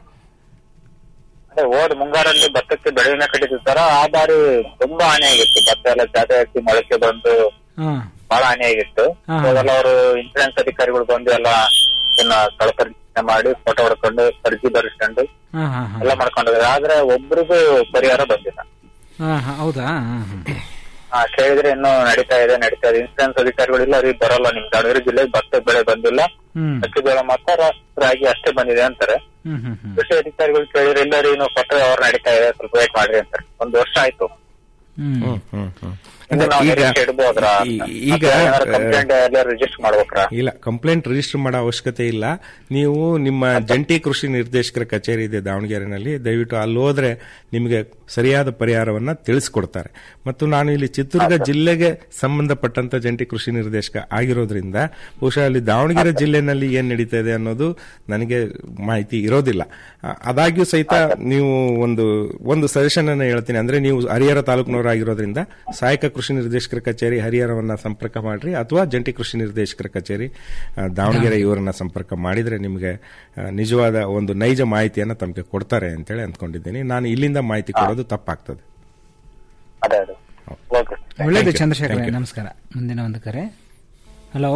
ಅದೇ ಹೋದ ಮುಂಗಾರಲ್ಲಿ ಭತ್ತಕ್ಕೆ ಬೆಳೆಯನ್ನ ಕಟ್ಟಿದ್ವಿ ಸರ್ ಆ ಬಾರಿ ತುಂಬಾ ಹಾನಿ ಆಗಿತ್ತು ಭತ್ತ ಎಲ್ಲ ಜಾತಿ ಹಾಕಿ ಮೊಳಕೆ ಬಂದು ಹಾ ಬಹಳ ಹಾನಿ ಆಗಿತ್ತು ಹಾ. ಅವಾಗೆಲ್ಲ ಅವರು ಇನ್ಸೂರೆನ್ಸ್ ಅಧಿಕಾರಿಗಳು ಬಂದು ಎಲ್ಲ ಇದನ್ನ ಸ್ಥಳ ಪರಿಶೀಲನೆ ಮಾಡಿ ಫೋಟೋ ಹೊಡ್ಕೊಂಡು ಅರ್ಜಿ ಬರೆಸ್ಕೊಂಡು ಹಾ ಹಾ ಹಾ ಎಲ್ಲ ಮಾಡ್ಕೊಂಡಿದ್ದಾರೆ ಆದ್ರೆ ಒಬ್ರಿಗೂ ಪರಿಹಾರ ಬಂದಿಲ್ಲ ಹಾ ಹಾ ಹೌದಾ ಹಾ ಹಾ ಹಾ ಕೇಳಿದ್ರೆ ಇನ್ನು ನಡೀತಾ ಇದೆ ನಡೀತಾ ಇದೆ ಇನ್ಸೂರೆನ್ಸ್ ಅಧಿಕಾರಿಗಳಿಲ್ಲ ಅವ್ರಿಗೆ ಬರಲ್ಲ ನಿಮ್ ದಾವಣಗೆರೆ ಜಿಲ್ಲೆಗೆ ಭತ್ತ ಬೆಳೆ ಬಂದಿಲ್ಲ ಹ್ಮ್ ಮೆಕ್ಕೆಜೋಳ ಮಾತ್ರ ರಾಗಿ ಅಷ್ಟೇ ಬಂದಿದೆ ಅಂತಾರೆ ಹ್ಮ್ ಹ್ಮ್ ಹ್ಮ್ ಕೃಷಿ ಅಧಿಕಾರಿಗಳು ಕೇಳಿದ್ರೆ ಇಲ್ಲ ರೀ ಇನ್ನು ಕೊಟ್ಟ ಅವ್ರು ನಡೀತಾ ಇದೆ ಸ್ವಲ್ಪ ವೇಟ್ ಮಾಡ್ರಿ ಅಂತಾರೆ ಒಂದ್ ವರ್ಷ ಆಯ್ತು ಹ್ಮ್ ಹ್ಮ್ ಹ್ಮ್ ಇನ್ನು ನಾವು ಈಗ ನಿರೀಕ್ಷೆ ಇಡ್ಬೋದ್ರಾ ಈ- ಈಗ ಕಂಪ್ಲೇಂಟ್ ಎಲ್ಲ ರಿಜಿಸ್ಟರ್ ಮಾಡ್ಬೇಕ್ರಾ ಇಲ್ಲ ಕಂಪ್ಲೇಂಟ್ ರಿಜಿಸ್ಟರ್ ಮಾಡೋ ಅವಶ್ಯಕತೆ ಇಲ್ಲ ನೀವು ನಿಮ್ಮ ಜಂಟಿ ಕೃಷಿ ನಿರ್ದೇಶಕರ ಕಚೇರಿ ಇದೆ ದಾವಣಗೆರೆನಲ್ಲಿ ದಯವಿಟ್ಟು ಅಲ್ಲಿ ಹೋದ್ರೆ ನಿಮಗೆ ಸರಿಯಾದ ಪರಿಹಾರವನ್ನ ತಿಳಿಸ್ಕೊಡ್ತಾರೆ ಮತ್ತು ನಾನು ಇಲ್ಲಿ ಚಿತ್ರದುರ್ಗ ಜಿಲ್ಲೆಗೆ ಸಂಬಂಧಪಟ್ಟಂತ ಜಂಟಿ ಕೃಷಿ ನಿರ್ದೇಶಕ ಆಗಿರೋದ್ರಿಂದ ಬಹುಶಃ ಅಲ್ಲಿ ದಾವಣಗೆರೆ ಜಿಲ್ಲೆನಲ್ಲಿ ಏನ್ ನಡೀತಾ ಇದೆ ಅನ್ನೋದು ನನಗೆ ಮಾಹಿತಿ ಇರೋದಿಲ್ಲ ಆ, ಆದಾಗ್ಯೂ ಸಹಿತ ನೀವು ಒಂದು ಒಂದು ಸಜೆಷನ್ ಅನ್ನು ಹೇಳ್ತೀನಿ ಅಂದ್ರೆ ನೀವು ಹರಿಹರ ತಾಲೂಕಿನವರಾಗಿರೋದ್ರಿಂದ ಸಹಾಯಕ ಕೃಷಿ ನಿರ್ದೇಶಕರ ಕಚೇರಿ ಹರಿಹರವನ್ನ ಸಂಪರ್ಕ ಮಾಡ್ರಿ ಅಥವಾ ಜಂಟಿ ಕೃಷಿ ನಿರ್ದೇಶಕರ ಕಚೇರಿ ಆ, ದಾವಣಗೆರೆ ಇವರನ್ನ ಸಂಪರ್ಕ ಮಾಡಿದ್ರೆ ನಿಮಗೆ ಆ, ನಿಜವಾದ ಒಂದು ನೈಜ ಮಾಹಿತಿಯನ್ನ ತಮಗೆ ಕೊಡ್ತಾರೆ ಅಂತೇಳಿ ಅಂದ್ಕೊಂಡಿದ್ದೀನಿ ನಾನು ಇಲ್ಲಿಂದ ಮಾಹಿತಿ ಕೊಡೋದು ತಪ್ಪಾಗ್ತದೆ ಅದೇ ಅದೇ ಓಕೆ ಒಳ್ಳೇದು Thank you. Chandrashekhara Thank you. ನಮಸ್ಕಾರ ಮುಂದಿನ ಒಂದು ಕರೆ ಹಲೋ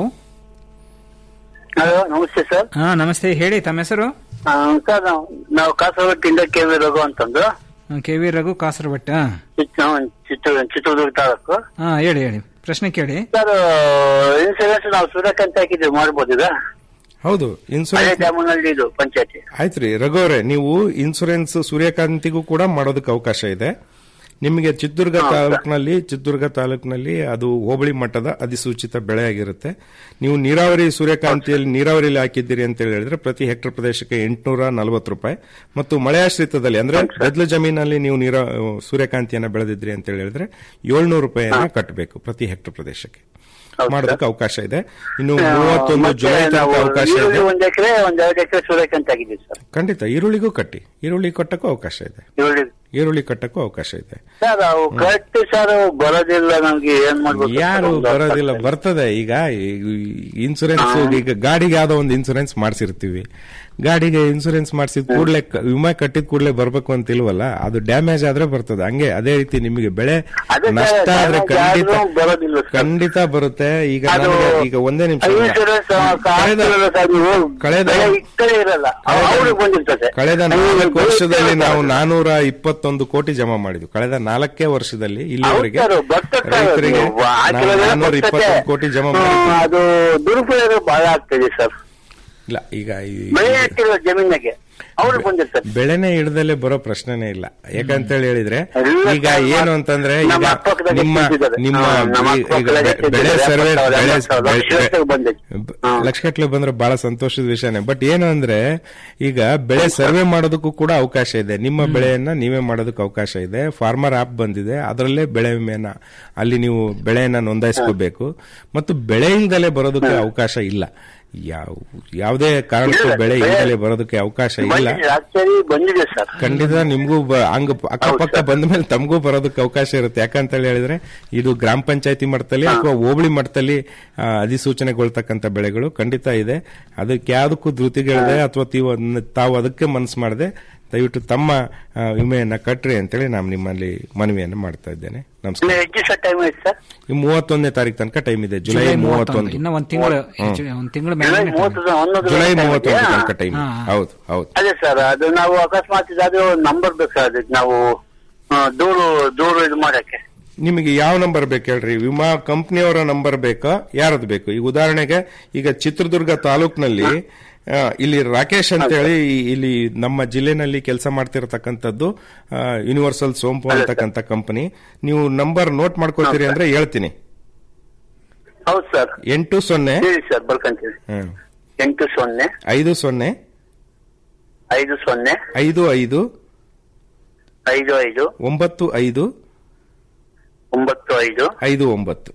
ಹಲೋ ನಮಸ್ತೆ ಸರ್ ಹಾ ನಮಸ್ತೆ ಹೇಳಿ ತಮ್ಮ ಹೆಸರು ಆ, ಸರ್ ನಾವು ನಾವು ಕಾಸರವಟ್ಟಿಯಿಂದ ಕೆ ವಿ ರಘು ಅಂತಂದು ಕೆ ವಿ ರಘು ಕಾಸರಬಟ್ಟ ಚಿತ್ರ ಚಿತ್ರ- ಚಿತ್ರದುರ್ಗ ತಾಲೂಕು ಹಾ ಹೇಳಿ ಹೇಳಿ ಪ್ರಶ್ನೆ ಕೇಳಿ ಸರ್ ಇನ್ಸೂರೆನ್ಸ್ ನಾವು ಸೂರ್ಯಕಾಂತ್ ಹಾಕಿದ್ವಿ ಮಾಡ್ಬೋದು ಈಗ ಹೌದು ಹಳೆ ಇನ್ಸೂರೆನ್ಸ್ ಡ್ಯಾಮನಲ್ಲಿ ಇದು ಪಂಚಾಯತಿ ಆಯ್ತ್ರಿ ರಘುವರೇ ನೀವು ಇನ್ಸೂರೆನ್ಸ್ ಸೂರ್ಯಕಾಂತಿಗೂ ಕೂಡ ಮಾಡೋದಕ್ಕೆ ಅವಕಾಶ ಇದೆ ನಿಮಗೆ ಚಿತ್ರದುರ್ಗ ತಾಲೂಕಿನಲ್ಲಿ ಚಿತ್ರದುರ್ಗ ತಾಲೂಕಿನಲ್ಲಿ ಅದು ಹೋಬಳಿ ಮಟ್ಟದ ಅಧಿಸೂಚಿತ ಬೆಳೆ ಆಗಿರುತ್ತೆ ನೀವು ನೀರಾವರಿ ಸೂರ್ಯಕಾಂತಿಯಲ್ಲಿ ನೀರಾವರಿಯಲ್ಲಿ ಹಾಕಿದ್ದೀರಿ ಅಂತ ಹೇಳಿದ್ರೆ ಪ್ರತಿ ಹೆಕ್ಟರ್ ಪ್ರದೇಶಕ್ಕೆ ಎಂಟುನೂರ ನಲವತ್ತು ರೂಪಾಯಿ ಮತ್ತು ಮಳೆಯಾಶ್ರಿತದಲ್ಲಿ ಅಂದ್ರೆ ಬೆದ್ಲು ಜಮೀನಲ್ಲಿ ನೀವು ನೀರ ಸೂರ್ಯಕಾಂತಿಯನ್ನ ಬೆಳೆದಿದ್ರಿ ಅಂತ ಹೇಳಿದ್ರೆ ಏಳ್ನೂರು ರೂಪಾಯಿಯನ್ನ ಕಟ್ಟಬೇಕು ಪ್ರತಿ ಹೆಕ್ಟರ್ ಪ್ರದೇಶಕ್ಕೆ ಮಾಡೋದಕ್ಕೆ ಅವಕಾಶ ಇದೆ ಇನ್ನು ಮೂವತ್ತೊಂದು ಜುಲೈ ತನಕ ಅವಕಾಶ ಇದೆ ಒಂದ್ ಎಕರೆ ಒಂದ್ ಎರಡು ಎಕರೆ ಸೂರ್ಯಕಾಂತ್ ಹಾಕಿದ್ವಿ ಸರ್ ಖಂಡಿತ ಈರುಳ್ಳಿಗೂ ಕಟ್ಟಿ ಈರುಳ್ಳಿ ಕಟ್ಟಕ್ಕೂ ಅವಕಾಶ ಇದೆ ಈರುಳ್ಳಿ ಈರುಳ್ಳಿ ಕಟ್ಟಕ್ಕೂ ಅವಕಾಶ ಇದೆ ಸರ್ ಅವು ಕರೆಕ್ಟ್ ಸರ್ ಬರೋದಿಲ್ಲ ನಮ್ಗೆ ಏನ್ ಮಾಡ್ಬೇಕು ಯಾರು ಬರೋದಿಲ್ಲ ಬರ್ತದೆ ಈಗ ಇನ್ಸೂರೆನ್ಸ್ ಈಗ ಗಾಡಿಗೆ ಯಾವ್ದೋ ಒಂದು ಇನ್ಸೂರೆನ್ಸ್ ಮಾಡಿಸಿರ್ತೀವಿ ಗಾಡಿಗೆ ಇನ್ಸೂರೆನ್ಸ್ ಮಾಡಿಸಿದ ಕೂಡಲೇ ವಿಮೆ ಕಟ್ಟಿದ ಕೂಡಲೇ ಬರ್ಬೇಕು ಅಂತ ಇಲ್ವಲ್ಲ ಅದು ಡ್ಯಾಮೇಜ್ ಆದ್ರೆ ಬರ್ತದೆ ಹಂಗೆ ಅದೇ ರೀತಿ ನಿಮಗೆ ಬೆಳೆ ಅದೇ ಸರ್, ನಷ್ಟ ಆದ್ರೆ damage ಖಂಡಿತ ಆದ್ರೂ ಬರೋದಿಲ್ಲ ಸರ್. ಖಂಡಿತ ಬರುತ್ತೆ ಈಗ ಅದು ನನಗೆ ಈಗ ಒಂದೇ ನಿಮಿಷ ಇನ್ಸೂರೆನ್ಸ್ ಕಳೆದ ಸರ್ ನೀವು ಕಳೆದ ಬೆಳೆ ಇಟ್ಟೇ ಇರಲ್ಲ ಅವ್ರಿಗೆ ಬಂದಿರ್ತದೆ ಕಳೆದ ನಾಲ್ಕು ವರ್ಷದಲ್ಲಿ ನಾವು ನಾನೂರ ಇಪ್ಪತ್ತೊಂದು ಕೋಟಿ ಜಮಾ ಮಾಡಿದ್ವಿ ಕಳೆದ ನಾಲ್ಕೇ ವರ್ಷದಲ್ಲಿ ಇಲ್ಲಿವರೆಗೆ ಹೌದು ಸರ್, ಬರ್ತದೆ ಸರ್. ರೈತರಿಗೆ ನೀವು ಹಾಕಿರೋದೇ ನಾನೂರ ಬರ್ತದೆ. ಇಪ್ಪತ್ತೊಂದು ಕೋಟಿ ಜಮಾ ಹ್ಮ್, ಮಾಡಿದ್ವಿ ಅದು ದುರುಪಯೋಗ ಬಹಳ ಆಗ್ತದೆ ಸರ್ ಇಲ್ಲ ಈಗ ಈ ಬೆಳೆ ಹಾಕಿರೋ ಜಮೀನಿಗೆ ಅವ್ರಿಗೆ ಬಂದಿರ್ತದೆ ಬೆಳೆನೇ ಹಿಡ್ದಲ್ಲೇ ಬರೋ ಪ್ರಶ್ನೆನೇ ಇಲ್ಲ ಯಾಕಂತ ಹೇಳಿ ಹೇಳಿದ್ರೆ ಎಲ್ಲ ಈಗ ಸರ್, ಏನು ಅಂತಂದ್ರೆ ಈಗ ನಮ್ಮ ಅಕ್ಕಪಕ್ಕದಾಗ ನಿಮ್ಮ ಇಟ್ಟಿದ್ದಾರೆ. ನಿಮ್ಮ ಹಾ, ನಮ್ಮ ಈ- ಈಗ ಅಕ್ಕಪಕ್ಕದಾಗ ಬೆ- ಬೆಳೆ ಇಟ್ಟಿದ್ದಾರೆ. ಸರ್ವೆ ಎಪ್ಪತ್ತು ಸಾವಿರ, ಬೆಳೆ ಎಂಬತ್ತು ಸಾವಿರ, ಲಕ್ಷ ಲಕ್ಷಕ್ಕೆ ಬಂದಿದೆ. ಲಕ್ಷಗಟ್ಟಲೆ ಬಂದ್ರೆ ಬಹಳ ಸಂತೋಷದ ವಿಷಯನೇ ಬಟ್ ಏನು ಅಂದ್ರೆ ಈಗ ಬೆಳೆ ಸರ್ವೆ ಮಾಡೋದಕ್ಕೂ ಕೂಡ ಅವಕಾಶ ಇದೆ ನಿಮ್ಮ ಬೆಳೆಯನ್ನ ನೀವೇ ಮಾಡೋದಕ್ಕೆ ಅವಕಾಶ ಇದೆ ಫಾರ್ಮರ್ ಆಪ್ ಬಂದಿದೆ ಅದರಲ್ಲೇ ಬೆಳೆ ವಿಮೆಯನ್ನ ಅಲ್ಲಿ ನೀವು ಬೆಳೆಯನ್ನ ನೋಂದಾಯಿಸ್ಕೋಬೇಕು ಮತ್ತು ಬೆಳೆ ಇಲ್ದಲೆ ಬರೋದಕ್ಕೆ ಅವಕಾಶ ಇಲ್ಲ ಯಾವ ಯಾವುದೇ ಕಾರಣಕ್ಕೂ ಇಲ್ಲ, ಬೆಳೆ ಬೆಳೆ- ಇಲ್ದಲೆ ಬರೋದಕ್ಕೆ ಅವಕಾಶ ಇಲ್ಲ ಬಂದಿಲ್ಲ ಆಕ್ಚುಲಿ ಬಂದಿದೆ ಸರ್ ಖಂಡಿತ ನಿಮ್ಗೂ ಬ- ಹಂಗ ಅಕ್ಕಪಕ್ಕ ಬಂದ ಮೇಲೆ ತಮಗೂ ಬರೋದಕ್ಕೆ ಅವಕಾಶ ಇರುತ್ತೆ ಯಾಕಂತ ಹೇಳಿ ಹೇಳಿದ್ರೆ ಇದು ಗ್ರಾಮ ಪಂಚಾಯತಿ ಮಟ್ಟದಲ್ಲಿ ಅಥವಾ ಹೋಬಳಿ ಮಟ್ಟದಲ್ಲಿ ಆ, ಅಧಿಸೂಚನೆಗೊಳ್ತಕ್ಕಂಥ ಬೆಳೆಗಳು ಖಂಡಿತ ಇದೆ ಅದಕ್ಕೆ ಯಾವ್ದಕ್ಕೂ ಧೃತಿಗಳಿದೆ ಅಥವಾ ತೀವ್- ಅದನ್ನ ತಾವು ಅದಕ್ಕೆ ಮನಸ್ಸು ಮಾಡದೆ ದಯವಿಟ್ಟು ತಮ್ಮ ಆ, ವಿಮೆಯನ್ನ ಕಟ್ರಿ ಅಂತೇಳಿ ನಾನು ನಿಮ್ಮಲ್ಲಿ ಮನವಿಯನ್ನು ಮಾಡ್ತಾ ಇದ್ದೇನೆ ನಮಸ್ಕಾರ ಎಕ್ಸಿಸ್ಟ್ ಟೈಮ್ ಐತೆ ಸರ್ ಈ ಮೂವತ್ತೊಂದನೇ ತಾರೀಕು ತನಕ ಟೈಮ್ ಇದೆ ಜುಲೈ ಜುಲೈ ಮೂವತ್ತೊಂದು ಇನ್ನ ಒಂದ್ ತಿಂಗಳು ಹ್ಮ್. ಒಂದ್ ತಿಂಗಳು ಜುಲೈ ಮೂವತ್ತು ಒಂದೊಂದು ಜುಲೈ time ಮೂವತ್ತೊಂದು ಇದೆಯಾ? ತನಕ ಟೈಮ್ ಹಾ. ಹೌದು ಹೌದು ಅದೇ ಸರ್ ಅದು ನಾವು ಅಕಸ್ಮಾತ್ ಇದಾದ್ರೆ ಒಂದು ನಂಬರ್ ಬೇಕು ಸರ್ ಅದಕ್ಕೆ ನಾವು ಆ, ದೂರು ದೂರು ಇದು ಮಾಡಕ್ಕೆ ನಿಮಗೆ ಯಾವ ನಂಬರ್ ಬೇಕು ಹೇಳ್ರಿ ವಿಮಾ ಕಂಪ್ನಿಯವರ ನಂಬರ್ ಬೇಕಾ ಯಾರದು ಬೇಕು ಈಗ ಉದಾಹರಣೆಗೆ ಈಗ ಚಿತ್ರದುರ್ಗ ತಾಲೂಕ್ನಲ್ಲಿ ಆ, ಇಲ್ಲಿ ರಾಕೇಶ್ ಅಂತ ಹೇಳಿ ಇಲ್ಲಿ ನಮ್ಮ ಜಿಲ್ಲೆನಲ್ಲಿ ಕೆಲಸ ಮಾಡ್ತಿರತಕ್ಕಂಥದ್ದು ಯೂನಿವರ್ಸಲ್ ಸೋಂಪು ಅಂತಕ್ಕಂಥ ಕಂಪನಿ ನೀವು ನಂಬರ್ ನೋಟ್ ಮಾಡ್ಕೋತೀರಿ ಅಂದ್ರೆ ಹೇಳ್ತೀನಿ ಹೌದು ಸರ್ ಎಂಟು ಸೊನ್ನೆ ಹೇಳಿ ಸರ್ ಬರ್ಕಂತೀವಿ ಹ್ಮ್. ಎಂಟು ಸೊನ್ನೆ ಐದು ಸೊನ್ನೆ ಐದು ಸೊನ್ನೆ ಐದು ಐದು ಐದು ಐದು ಒಂಬತ್ತು ಐದು ಒಂಬತ್ತು ಐದು ಐದು ಒಂಬತ್ತು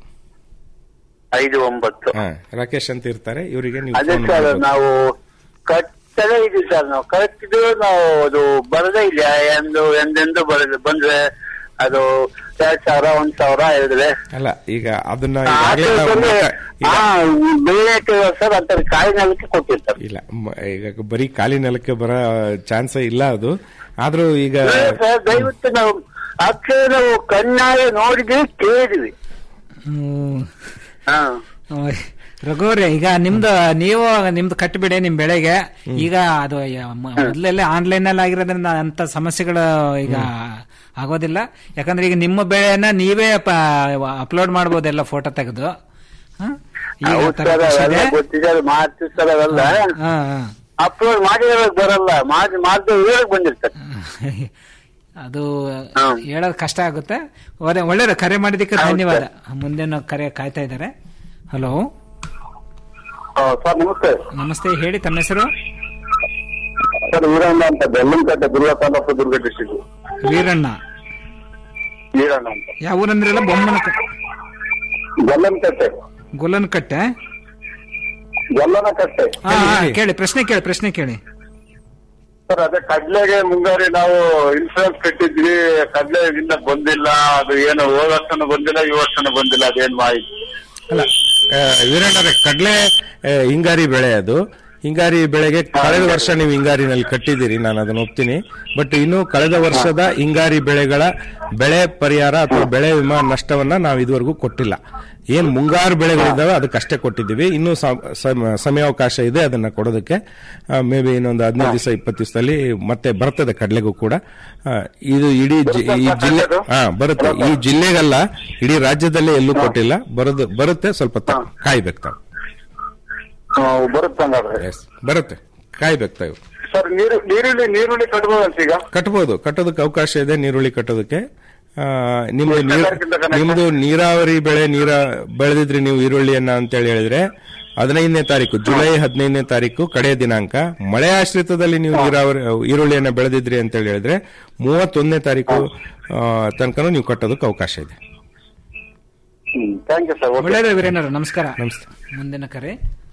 ಐದು ಒಂಬತ್ತು ಹಾ ರಾಕೇಶ್ ಅಂತ ಇರ್ತಾರೆ ಇವರಿಗೆ ನೀವು ಅದೇ ಫೋನ್ ಸರ್ ಮಾಡ್ಬೋದು. ನಾವು ಕಟ್ಟಲೇ ಇದೀವಿ ಸರ್ ನಾವು ಕಟ್ಟಿದ್ದು ನಾವು ಅದು ಬರದೇ ಇಲ್ಲ ಎಂದು ಎಂದೆಂದು ಬರದು ಬಂದ್ರೆ ಅದು ಎರಡ್ ಸಾವಿರ ಒಂದ್ ಸಾವಿರ ಹೇಳಿದ್ರೆ ಅಲ್ಲ ಈಗ ಅದನ್ನ ಆ ಈಗಾಗ್ಲೇ ನಾವು ಆಟೋದಲ್ಲಿ, ಮಾತಾ- ಆ, ಬೆಳೆ ಸರ್ ಅಂತ ಕಾಯಿ ನೆಲಕ್ಕೆ ಕೊಟ್ಟಿರ್ತಾರೆ ಇಲ್ಲ ಮ- ಈಗ ಬರೀ ಖಾಲಿ ನೆಲಕ್ಕೆ ಬರೋ ಚಾನ್ಸೇ ಇಲ್ಲ ಅದು ಆದ್ರೂ ಈಗ ಇಲ್ಲ ಸರ್ ದಯವಿಟ್ಟು ನಾವು ಅಕ್ಷರ ನಾವು ಕಣ್ಣಾರೆ ನೋಡಿದ್ವಿ ಕೇಳಿದ್ವಿ ಹ್ಮ್. ಹಾ ಓಯ್. ರಘುವರೇ ಈಗ ನಿಮ್ದು ನೀವು ನಿಮ್ದು ಕಟ್ಟಿಬಿಡಿ ನಿಮ್ ಬೆಳೆಗೆ ಈಗ ಅದು ಯ- ಮ- ಮೊದ್ಲೆಲ್ಲ ಆನ್ಲೈನ್ ಅಲ್ಲಿ ಆಗಿರೋದ್ರಿಂದ ಅಂತ ಸಮಸ್ಯೆಗಳು ಈಗ ಆಗೋದಿಲ್ಲ ಯಾಕಂದ್ರೆ ಈಗ ನಿಮ್ಮ ಬೆಳೆನ ನೀವೇ ಅಪ್ಲೋಡ್ ಮಾಡ್ಬೋದೆಲ್ಲ ಫೋಟೋ ತೆಗೆದು ಹ? ಈಗ ಹೌದು ತರ ಸರ್ ಖುಷಿ ಅವೆಲ್ಲ ಇದೆ. ಗೊತ್ತಿದೆ ಅದು ಮಾಡ್ತೀವಿ ಸರ್ ಅವೆಲ್ಲ ಹಾ, ಹಾ. ಅಪ್ಲೋಡ್ ಮಾಡಿರೋಕ್ ಬರಲ್ಲ ಮಾಡಿ ಮಾಡ್ದೆ ಇರೋಕ್ ಬಂದಿರ್ತಾರೆ ಅದು ಹೇಳೋದು ಕಷ್ಟ ಆಗುತ್ತೆ ಒಳ್ಳೆ- ಒಳ್ಳೆಯದು ಕರೆ ಮಾಡಿದ್ದಕ್ಕೆ ಧನ್ಯವಾದ ಮುಂದಿನ ಕರೆ ಕಾಯ್ತಾ ಇದ್ದಾರೆ ಹಲೋ ಸರ್ ನಮಸ್ತೆ ನಮಸ್ತೆ ಹೇಳಿ ತಮ್ಮ ಹೆಸರು ಸರ್ ವೀರಣ್ಣ ಅಂತ ಬೆಲ್ಲಂಕಟ್ಟೆ ದುರ್ಗ ತಾಲೂಕು ದುರ್ಗ ಡಿಸ್ಟಿಕ್ ವೀರಣ್ಣ ವೀರಣ್ಣ ಅಂತ ಯಾವ ಊರಂದ್ರಲ್ಲ ಬೊಮ್ಮನ ಬೆಲ್ಲಂಕಟ್ಟೆ ಗೊಲ್ಲನಕಟ್ಟೆ ಬೆಲ್ಲನಕಟ್ಟೆ ಹಾ ಹಾ, ಕೇಳಿ ಪ್ರಶ್ನೆ ಕೇಳಿ ಪ್ರಶ್ನೆ ಕೇಳಿ ಸರ್ ಅದೇ ಕಡ್ಲೆಗೆ ಮುಂಗಾರಿ ನಾವು ಇನ್ಸೂರೆನ್ಸ್ ಕಟ್ಟಿದ್ವಿ ಕಡ್ಲೆ ಇನ್ನ ಬಂದಿಲ್ಲ ಅದು ಏನು ಹೋದ ವರ್ಷನೂ ಬಂದಿಲ್ಲ ಈ ವರ್ಷನೂ ಬಂದಿಲ್ಲ ಅದೇನ್ ಮಾಹಿತಿ ಅಲ್ಲ ಆ, ವೀರಣ್ಣರೇ ಕಡಲೆ ಆ, ಹಿಂಗಾರಿ ಬೆಳೆ ಅದು ಹಿಂಗಾರಿ ಬೆಳೆಗೆ ಕಳೆದ ವರ್ಷ ನೀವು ಹಿಂಗಾರಿನಲ್ಲಿ ಕಟ್ಟಿದ್ದೀರಿ ನಾನು ಅದನ್ನ ಒಪ್ತೀನಿ ಬಟ್ ಇನ್ನು ಕಳೆದ ವರ್ಷದ ಹಿಂಗಾರಿ ಬೆಳೆಗಳ ಬೆಳೆ ಪರಿಹಾರ ಅಥವಾ ಬೆಳೆ ವಿಮಾ ನಷ್ಟವನ್ನ ನಾವು ಇದುವರೆಗೂ ಕೊಟ್ಟಿಲ್ಲ ಏನ್ ಮುಂಗಾರು ಬೆಳೆಗಳಿದ್ದಾವೆ ಅದಕ್ಕಷ್ಟೇ ಕೊಟ್ಟಿದ್ದೀವಿ ಇನ್ನು ಸ- ಸಮ- ಸಮಯಾವಕಾಶ ಇದೆ ಅದನ್ನ ಕೊಡೋದಕ್ಕೆ ಮೇ ಬಿ ಇನ್ನೊಂದು ಹದಿನೈದು ದಿವಸ ಇಪ್ಪತ್ತು ದಿವಸದಲ್ಲಿ ಮತ್ತೆ ಬರ್ತದೆ ಕಡಲೆಗೂ ಕೂಡ ಆ, ಇದು ಇಡೀ ಜಿ- ಈ ಜಿಲ್ಲೆ ಹಾ ಬರುತ್ತೆ ಈ ಜಿಲ್ಲೆಗಲ್ಲ ಇಡೀ ರಾಜ್ಯದಲ್ಲೇ ಎಲ್ಲೂ ಕೊಟ್ಟಿಲ್ಲ ಬರೋದು ಬರುತ್ತೆ ಸ್ವಲ್ಪ ತ- ಕಾಯ್ಬೇಕು ತಾವು ಬರುತ್ತೆ ಹಂಗಾದ್ರೆ Yes, ಬರುತ್ತೆ ಕಾಯ್ಬೇಕು ತಾವು ಸರ್ ನೀರು ನೀರುಳ್ಳಿ ನೀರುಳ್ಳಿ ಕಟ್ಬೋದಂತ ಈಗ ಕಟ್ಬೋದು ಕಟ್ಟೋದಕ್ಕೆ ಅವಕಾಶ ಇದೆ ನೀರುಳ್ಳಿ ಕಟ್ಟೋದಕ್ಕೆ ಆ, ನಿಮ್ದು ನೀರ್- ಸರ್ಕಾರಕ್ಕಿಂತ ಕನಿಷ್ಠ? ನಿಮ್ದು ನೀರಾವರಿ ಬೆಳೆ ನೀರ ಬೆಳೆದಿದ್ರಿ ನೀವು ಈರುಳ್ಳಿಯನ್ನ ಅಂತ ಹೇಳಿ ಹೇಳಿದ್ರೆ ಹದಿನೈದನೇ ತಾರೀಕು ಜುಲೈ ಹದಿನೈದನೇ ತಾರೀಕು ಕಡೆಯ ದಿನಾಂಕ ಮಳೆ ಆಶ್ರಿತದಲ್ಲಿ ನೀವು ನೀರಾವರಿ ಈರುಳ್ಳಿಯನ್ನ ಬೆಳೆದಿದ್ರಿ ಅಂತ ಹೇಳಿ ಹೇಳಿದ್ರೆ ಮೂವತ್ತೊಂದನೇ ತಾರೀಕು ಆ, ತನಕನೂ ನೀವು ಕಟ್ಟೋದಕ್ಕೆ ಅವಕಾಶ ಇದೆ ಥ್ಯಾಂಕ್ ಯು ಸರ್ ಒಳ್ಳೆಯದು ವೀರೇಂದ್ರ ನಮಸ್ಕಾರ ನಮಸ್ತೆ ಮುಂದಿನ ಕರೆ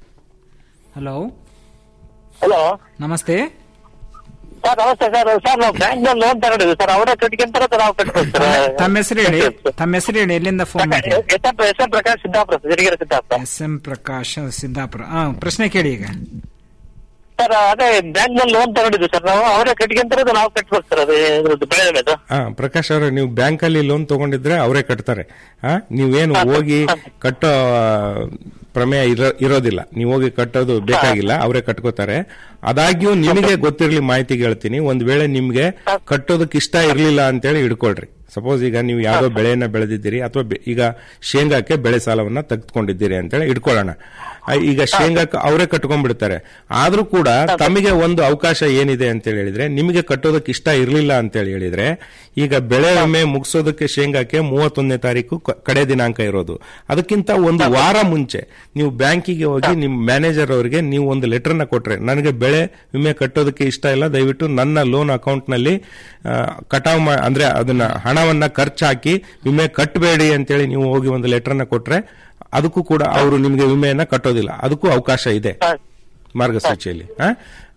ಹಲೋ ಹಲೋ ನಮಸ್ತೆ ಸರ್ ನಮಸ್ತೆ ಸರ್ ಸರ್ ನಾವು ಬ್ಯಾಂಕ್ ನಲ್ಲಿ ಲೋನ್ ತಗೊಂಡಿದ್ವಿ ಸರ್ ಅವರೇ ಕಟ್ಕೊಂತಾರ ಸರ್ ನಾವು ಕಟ್ಬೋದು ಸರ್ ತಮ್ಮ ಹೆಸರು ಹೇಳಿ ತಮ್ಮ ಹೆಸರು ಹೇಳಿ ಎಲ್ಲಿಂದ ಫೋನ್ ಮಾಡಿ S M S M Prakash Siddapura sir Sirigere Siddapura S M Prakash Siddapura ಹಾ ಪ್ರಶ್ನೆ ಕೇಳಿ ಈಗ ಸರ್ ಅದೇ ಬ್ಯಾಂಕ್ ನಲ್ಲಿ ಲೋನ್ ತಗೊಂಡಿದ್ವಿ ಸರ್ ನಾವು ಅವರೇ ಕಟ್ಕೊಂತಾರ ನಾವು ಕಟ್ಬೇಕು ಸರ್ ಅದು ಇದ್ರದ್ದು ಬೆಳೆ ವಿಮೆದು ಹಾ ಪ್ರಕಾಶ್ ಅವರೇ ನೀವು ಬ್ಯಾಂಕ್ ಅಲ್ಲಿ ಲೋನ್ ತಗೊಂಡಿದ್ರೆ ಅವರೇ ಕಟ್ತಾರೆ ಹಾ ನೀವೇನು ಹೋಗಿ ಕಟ್ಟೋ ಆ, ಪ್ರಮೇಯ ಇರೋ- ಇರೋದಿಲ್ಲ ನೀವು ಹೋಗಿ ಕಟ್ಟೋದು ಬೇಕಾಗಿಲ್ಲ ಅವರೇ ಕಟ್ಕೋತಾರೆ ಆದಾಗ್ಯೂ ನಿಮಗೆ ಗೊತ್ತಿರ್ಲಿ ಮಾಹಿತಿಗೆ ಹೇಳ್ತೀನಿ ಒಂದ್ ವೇಳೆ ನಿಮ್ಗೆ ಕಟ್ಟೋದಕ್ಕೆ ಇಷ್ಟ ಇರ್ಲಿಲ್ಲ ಅಂತೇಳಿ ಹಿಡ್ಕೊಳ್ರಿ ಸಪೋಸ್ ಈಗ ನೀವು ಯಾವ್ದೋ ಬೆಳೆಯನ್ನ ಬೆಳೆದಿದ್ದೀರಿ ಅಥವಾ ಬೆ- ಈಗ ಶೇಂಗಾಕ್ಕೆ ಬೆಳೆ ಸಾಲವನ್ನ ತೆಗೆದುಕೊಂಡಿದ್ದೀರಿ ಅಂತೇಳಿ ಇಟ್ಕೊಳ್ಳೋಣ ಆ, ಈಗ ಶೇಂಗಾಕ್ಕೆ ಅವರೇ ಕಟ್ಕೊಂಡ್ಬಿಡ್ತಾರೆ ಆದ್ರೂ ಕೂಡ ತಮಗೆ ಒಂದು ಅವಕಾಶ ಏನಿದೆ ಅಂತ ಹೇಳಿದ್ರೆ ನಿಮಗೆ ಕಟ್ಟೋದಕ್ಕೆ ಇಷ್ಟ ಇರಲಿಲ್ಲ ಅಂತ ಹೇಳಿ ಹೇಳಿದ್ರೆ ಈಗ ಬೆಳೆ ವಿಮೆ ಮುಗಿಸೋದಕ್ಕೆ ಶೇಂಗಾಕ್ಕೆ ಮೂವತ್ತೊಂದನೇ ತಾರೀಕು ಕ- ಕಡೆ ದಿನಾಂಕ ಇರೋದು ಅದಕ್ಕಿಂತ ಒಂದು ವಾರ ಮುಂಚೆ ನೀವು ಬ್ಯಾಂಕಿಗೆ ಹೋಗಿ ನಿಮ್ಮ ಮ್ಯಾನೇಜರ್ ಅವರಿಗೆ ನೀವು ಒಂದು ಲೆಟರ್ನ ಕೊಟ್ರೆ ನನಗೆ ಬೆಳೆ ವಿಮೆ ಕಟ್ಟೋದಕ್ಕೆ ಇಷ್ಟ ಇಲ್ಲ ದಯವಿಟ್ಟು ನನ್ನ ಲೋನ್ ಅಕೌಂಟ್ ನಲ್ಲಿ ಆ, ಕಟಾವ್ ಮಾ ಅಂದ್ರೆ ಅದನ್ನ ಹಣವನ್ನ ಖರ್ಚು ಹಾಕಿ ವಿಮೆ ಕಟ್ಟಬೇಡಿ ಅಂತೇಳಿ ನೀವು ಹೋಗಿ ಒಂದು ಲೆಟರ್ನ ಕೊಟ್ರೆ ಅದಕ್ಕೂ ಕೂಡ ಅವರು ನಿಮಗೆ ವಿಮೆಯನ್ನ ಕಟ್ಟೋದಿಲ್ಲ ಅದಕ್ಕೂ ಅವಕಾಶ ಇದೆ ಮಾರ್ಗಸೂಚಿಯಲ್ಲಿ ಆ?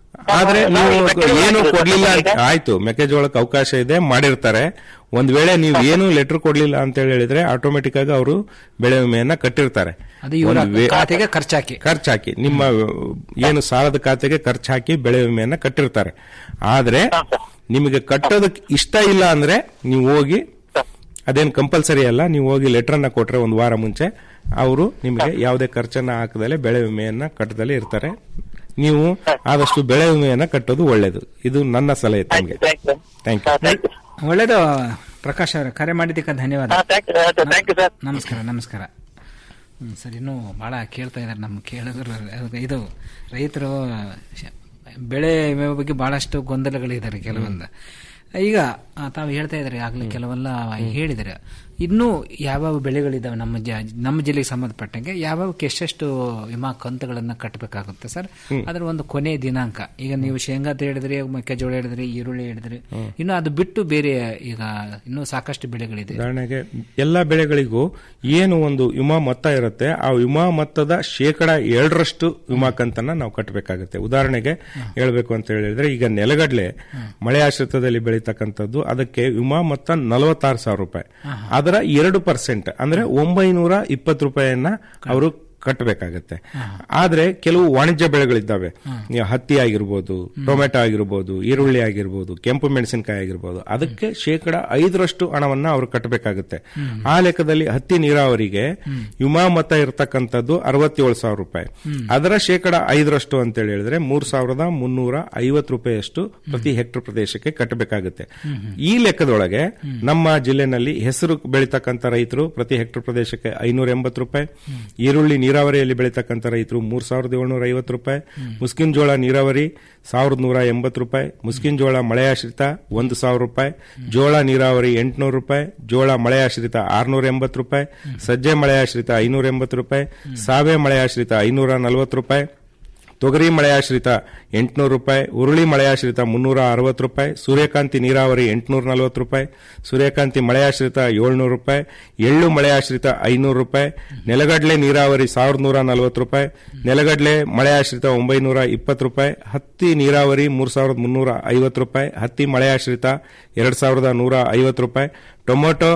ಆದ್ರೆ ನೀವು ಏನು ಕೊಡ್ಲಿಲ್ಲ ಅಂತ ಆಯ್ತು ಮೆಕ್ಕೆಜೋಳಕ್ಕೆ ಅವಕಾಶ ಇದೆ ಮಾಡಿರ್ತಾರೆ ಒಂದ್ ವೇಳೆ ನೀವು ಏನು ಲೆಟರ್ ಕೊಡ್ಲಿಲ್ಲ ಅಂತ ಹೇಳಿ ಹೇಳಿದ್ರೆ ಆಟೋಮೆಟಿಕ್ ಆಗಿ ಅವರು ಬೆಳೆ ವಿಮೆಯನ್ನ ಕಟ್ಟಿರ್ತಾರೆ ಅದು ಇವರ ಒಂದ್ ವೇ- ಖಾತೆಗೆ ಖರ್ಚಾಕಿ ಖರ್ಚಾಕಿ ನಿಮ್ಮ ಏನು ಸಾಲದ ಖಾತೆಗೆ ಖರ್ಚು ಹಾಕಿ ಬೆಳೆ ವಿಮೆಯನ್ನ ಕಟ್ಟಿರ್ತಾರೆ ಆದ್ರೆ ನಿಮಗೆ ಕಟ್ಟೋದಕ್ಕೆ ಇಷ್ಟ ಇಲ್ಲ ಅಂದ್ರೆ ನೀವು ಹೋಗಿ ಅದೇನು ಕಂಪಲ್ಸರಿ ಅಲ್ಲ ನೀವು ಹೋಗಿ ಲೆಟರ್ ಅನ್ನ ಕೊಟ್ರೆ ಒಂದು ವಾರ ಮುಂಚೆ ಅವರು ನಿಮಗೆ ಯಾವುದೇ ಖರ್ಚನ್ನ ಹಾಕದಲ್ಲೇ ಬೆಳೆ ವಿಮೆಯನ್ನ ಕಟ್ಟದಲ್ಲೇ ಇರ್ತಾರೆ ನೀವು ಆದಷ್ಟು ಬೆಳೆ ವಿಮೆಯನ್ನ ಕಟ್ಟೋದು ಒಳ್ಳೇದು ಇದು ನನ್ನ ಸಲಹೆ ತಮಗೆ ಥ್ಯಾಂಕ್ ಯು ಒಳ್ಳೇದು ಪ್ರಕಾಶ್ ಅವರೇ ಕರೆ ಮಾಡಿದ್ದಕ್ಕೆ ಧನ್ಯವಾದ ಥ್ಯಾಂಕ್ ಯು ಸರ್ ನಮಸ್ಕಾರ ನಮಸ್ಕಾರ ಹ್ಮ್, ಸರ್ ಇನ್ನೂ ಬಹಳ ಕೇಳ್ತಾ ಇದ್ದಾರೆ ನಮ್ಮ ಕೇಳಿದ್ರು ಇದು ರೈತರು ಶ- ಬೆಳೆ ವಿಮೆ ಬಗ್ಗೆ ಬಹಳಷ್ಟು ಗೊಂದಲಗಳಿದ್ದಾರೆ ಕೆಲವೊಂದು ಈಗ ಆ, ತಾವು ಹೇಳ್ತಾ ಇದ್ದಾರೆ ಆಗ್ಲೇ ಕೆಲವೆಲ್ಲ ಹೇಳಿದರೆ ಇನ್ನೂ ಯಾವ್ಯಾವ ಬೆಳೆಗಳಿದಾವೆ ನಮ್ಮ ಜ ನಮ್ಮ ಜಿಲ್ಲೆಗೆ ಸಂಬಂಧಪಟ್ಟಂಗೆ ಯಾವ್ಯಾವಕ್ಕೆ ಎಷ್ಟೆಷ್ಟು ವಿಮಾ ಕಂತುಗಳನ್ನ ಕಟ್ಟಬೇಕಾಗುತ್ತೆ ಸರ್ ಹ್ಮ್. ಅದರ ಒಂದು ಕೊನೆ ದಿನಾಂಕ ಈಗ ನೀವು ಶೇಂಗಾ ಅಂತ ಹೇಳಿದ್ರಿ ಮೆಕ್ಕೆಜೋಳ ಹೇಳಿದ್ರಿ ಈರುಳ್ಳಿ ಹೇಳಿದ್ರಿ ಹ್ಮ್. ಇನ್ನು ಅದು ಬಿಟ್ಟು ಬೇರೆ ಈಗ ಇನ್ನೂ ಸಾಕಷ್ಟು ಬೆಳೆಗಳಿದೆ ಉದಾಹರಣೆಗೆ ಎಲ್ಲಾ ಬೆಳೆಗಳಿಗೂ ಏನು ಒಂದು ವಿಮಾ ಮೊತ್ತ ಇರುತ್ತೆ ಆ ವಿಮಾ ಮೊತ್ತದ ಶೇಕಡ ಏಳರಷ್ಟು ವಿಮಾ ಕಂತನ್ನ ನಾವು ಕಟ್ಟಬೇಕಾಗುತ್ತೆ ಉದಾಹರಣೆಗೆ ಹೇಳ್ಬೇಕು ಅಂತ ಹೇಳಿದ್ರೆ ಈಗ ನೆಲಗಡ್ಲೆ ಮಳೆ ಆಶ್ರಿತದಲ್ಲಿ ಬೆಳೀತಕ್ಕಂಥದ್ದು ಅದಕ್ಕೆ ವಿಮಾ ಮೊತ್ತ ನಲವತ್ತಾರು ಸಾವಿರ ರೂಪಾಯಿ ಅದರ ಎರಡು ಪರ್ಸೆಂಟ್ ಅಂದ್ರೆ ಒಂಬೈನೂರ ಇಪ್ಪತ್ತು ರೂಪಾಯಿಯನ್ನ ಅವರು ಕಟ್ಟಬೇಕಾಗತ್ತೆ ಆದ್ರೆ ಕೆಲವು ವಾಣಿಜ್ಯ ಬೆಳೆಗಳಿದ್ದಾವೆ ಈಗ ಹತ್ತಿ ಆಗಿರ್ಬೋದು ಟೊಮೆಟೊ ಆಗಿರ್ಬೋದು ಈರುಳ್ಳಿ ಆಗಿರ್ಬೋದು ಕೆಂಪು ಮೆಣಸಿನಕಾಯಿ ಆಗಿರ್ಬೋದು ಅದಕ್ಕೆ ಶೇಕಡ ಐದರಷ್ಟು ಹಣವನ್ನ ಅವರು ಕಟ್ಟಬೇಕಾಗುತ್ತೆ ಆ ಲೆಕ್ಕದಲ್ಲಿ ಹತ್ತಿ ನೀರಾವರಿಗೆ ವಿಮಾ ಮೊತ್ತ ಇರತಕ್ಕಂಥದ್ದು ಅರವತ್ತೇಳು ಸಾವಿರ ರೂಪಾಯಿ ಅದರ ಶೇಕಡ ಐದರಷ್ಟು ಅಂತ ಹೇಳಿ ಹೇಳಿದ್ರೆ ಮೂರ್ ಸಾವಿರದ ಮುನ್ನೂರ ಐವತ್ತು ರೂಪಾಯಿಯಷ್ಟು ಪ್ರತಿ ಹೆಕ್ಟರ್ ಪ್ರದೇಶಕ್ಕೆ ಕಟ್ಟಬೇಕಾಗುತ್ತೆ ಈ ಲೆಕ್ಕದೊಳಗೆ ನಮ್ಮ ಜಿಲ್ಲೆನಲ್ಲಿ ಹೆಸರು ಬೆಳೀತಕ್ಕಂಥ ರೈತರು ಪ್ರತಿ ಹೆಕ್ಟರ್ ಪ್ರದೇಶಕ್ಕೆ ಐನೂರ ಎಂಬತ್ತು ರೂಪಾಯಿ ಈರುಳ್ಳಿ ನೀರಾವರಿಯಲ್ಲಿ ಬೆಳೀತಕ್ಕಂಥ ರೈತರು ಮೂರ್ ಸಾವಿರದ ಏಳ್ನೂರ ಐವತ್ತು ರೂಪಾಯಿ ಮುಸ್ಕಿನ್ ಜೋಳ ನೀರಾವರಿ ಸಾವಿರದ ನೂರ ಎಂಬತ್ತು ರೂಪಾಯಿ ಮುಸ್ಕಿನ್ ಜೋಳ ಮಳೆಯಾಶ್ರಿತ ಒಂದು ಸಾವಿರ ರೂಪಾಯಿ ಜೋಳ ನೀರಾವರಿ ಎಂಟುನೂರು ರೂಪಾಯಿ ಜೋಳ ಮಳೆಯಾಶ್ರಿತ ಆರ್ನೂರ ಎಂಬತ್ತು ರೂಪಾಯಿ ಸಜ್ಜೆ ಮಳೆಯಾಶ್ರಿತ ಐನೂರ ಎಂಬತ್ತು ರೂಪಾಯಿ ಸಾವೆ ಮಳೆಯಾಶ್ರಿತ ಐನೂರ ನಲವತ್ತು ರೂಪಾಯಿ ತೊಗರಿ ಮಳೆಯಾಶ್ರಿತ ಎಂಟುನೂರು ರೂಪಾಯಿ ಉರುಳಿ ಮಳೆಯಾಶ್ರಿತ ಮುನ್ನೂರ ಅರವತ್ತು ರೂಪಾಯಿ ಸೂರ್ಯಕಾಂತಿ ನೀರಾವರಿ ಎಂಟುನೂರ ನಲವತ್ತು ರೂಪಾಯಿ ಸೂರ್ಯಕಾಂತಿ ಮಳೆಯಾಶ್ರಿತ ಏಳ್ನೂರು ರೂಪಾಯಿ ಎಳ್ಳು ಮಳೆಯಾಶ್ರಿತ ಐನೂರು ರೂಪಾಯಿ ನೆಲಗಡ್ಲೆ ನೀರಾವರಿ ಸಾವಿರದ ನೂರ ನಲವತ್ತು ರೂಪಾಯಿ ನೆಲಗಡ್ಲೆ ಮಳೆಯಾಶ್ರಿತ ಒಂಬೈನೂರ ಇಪ್ಪತ್ತು ರೂಪಾಯಿ ಹತ್ತಿ ನೀರಾವರಿ ಮೂರ್ ಸಾವಿರದ ಮುನ್ನೂರ ಐವತ್ತು ರೂಪಾಯಿ ಹತ್ತಿ ಮಳೆಯಾಶ್ರಿತ ಎರಡ್ ಸಾವಿರದ ನೂರ ಐವತ್ತು ರೂಪಾಯಿ ಟೊಮೊಟೊ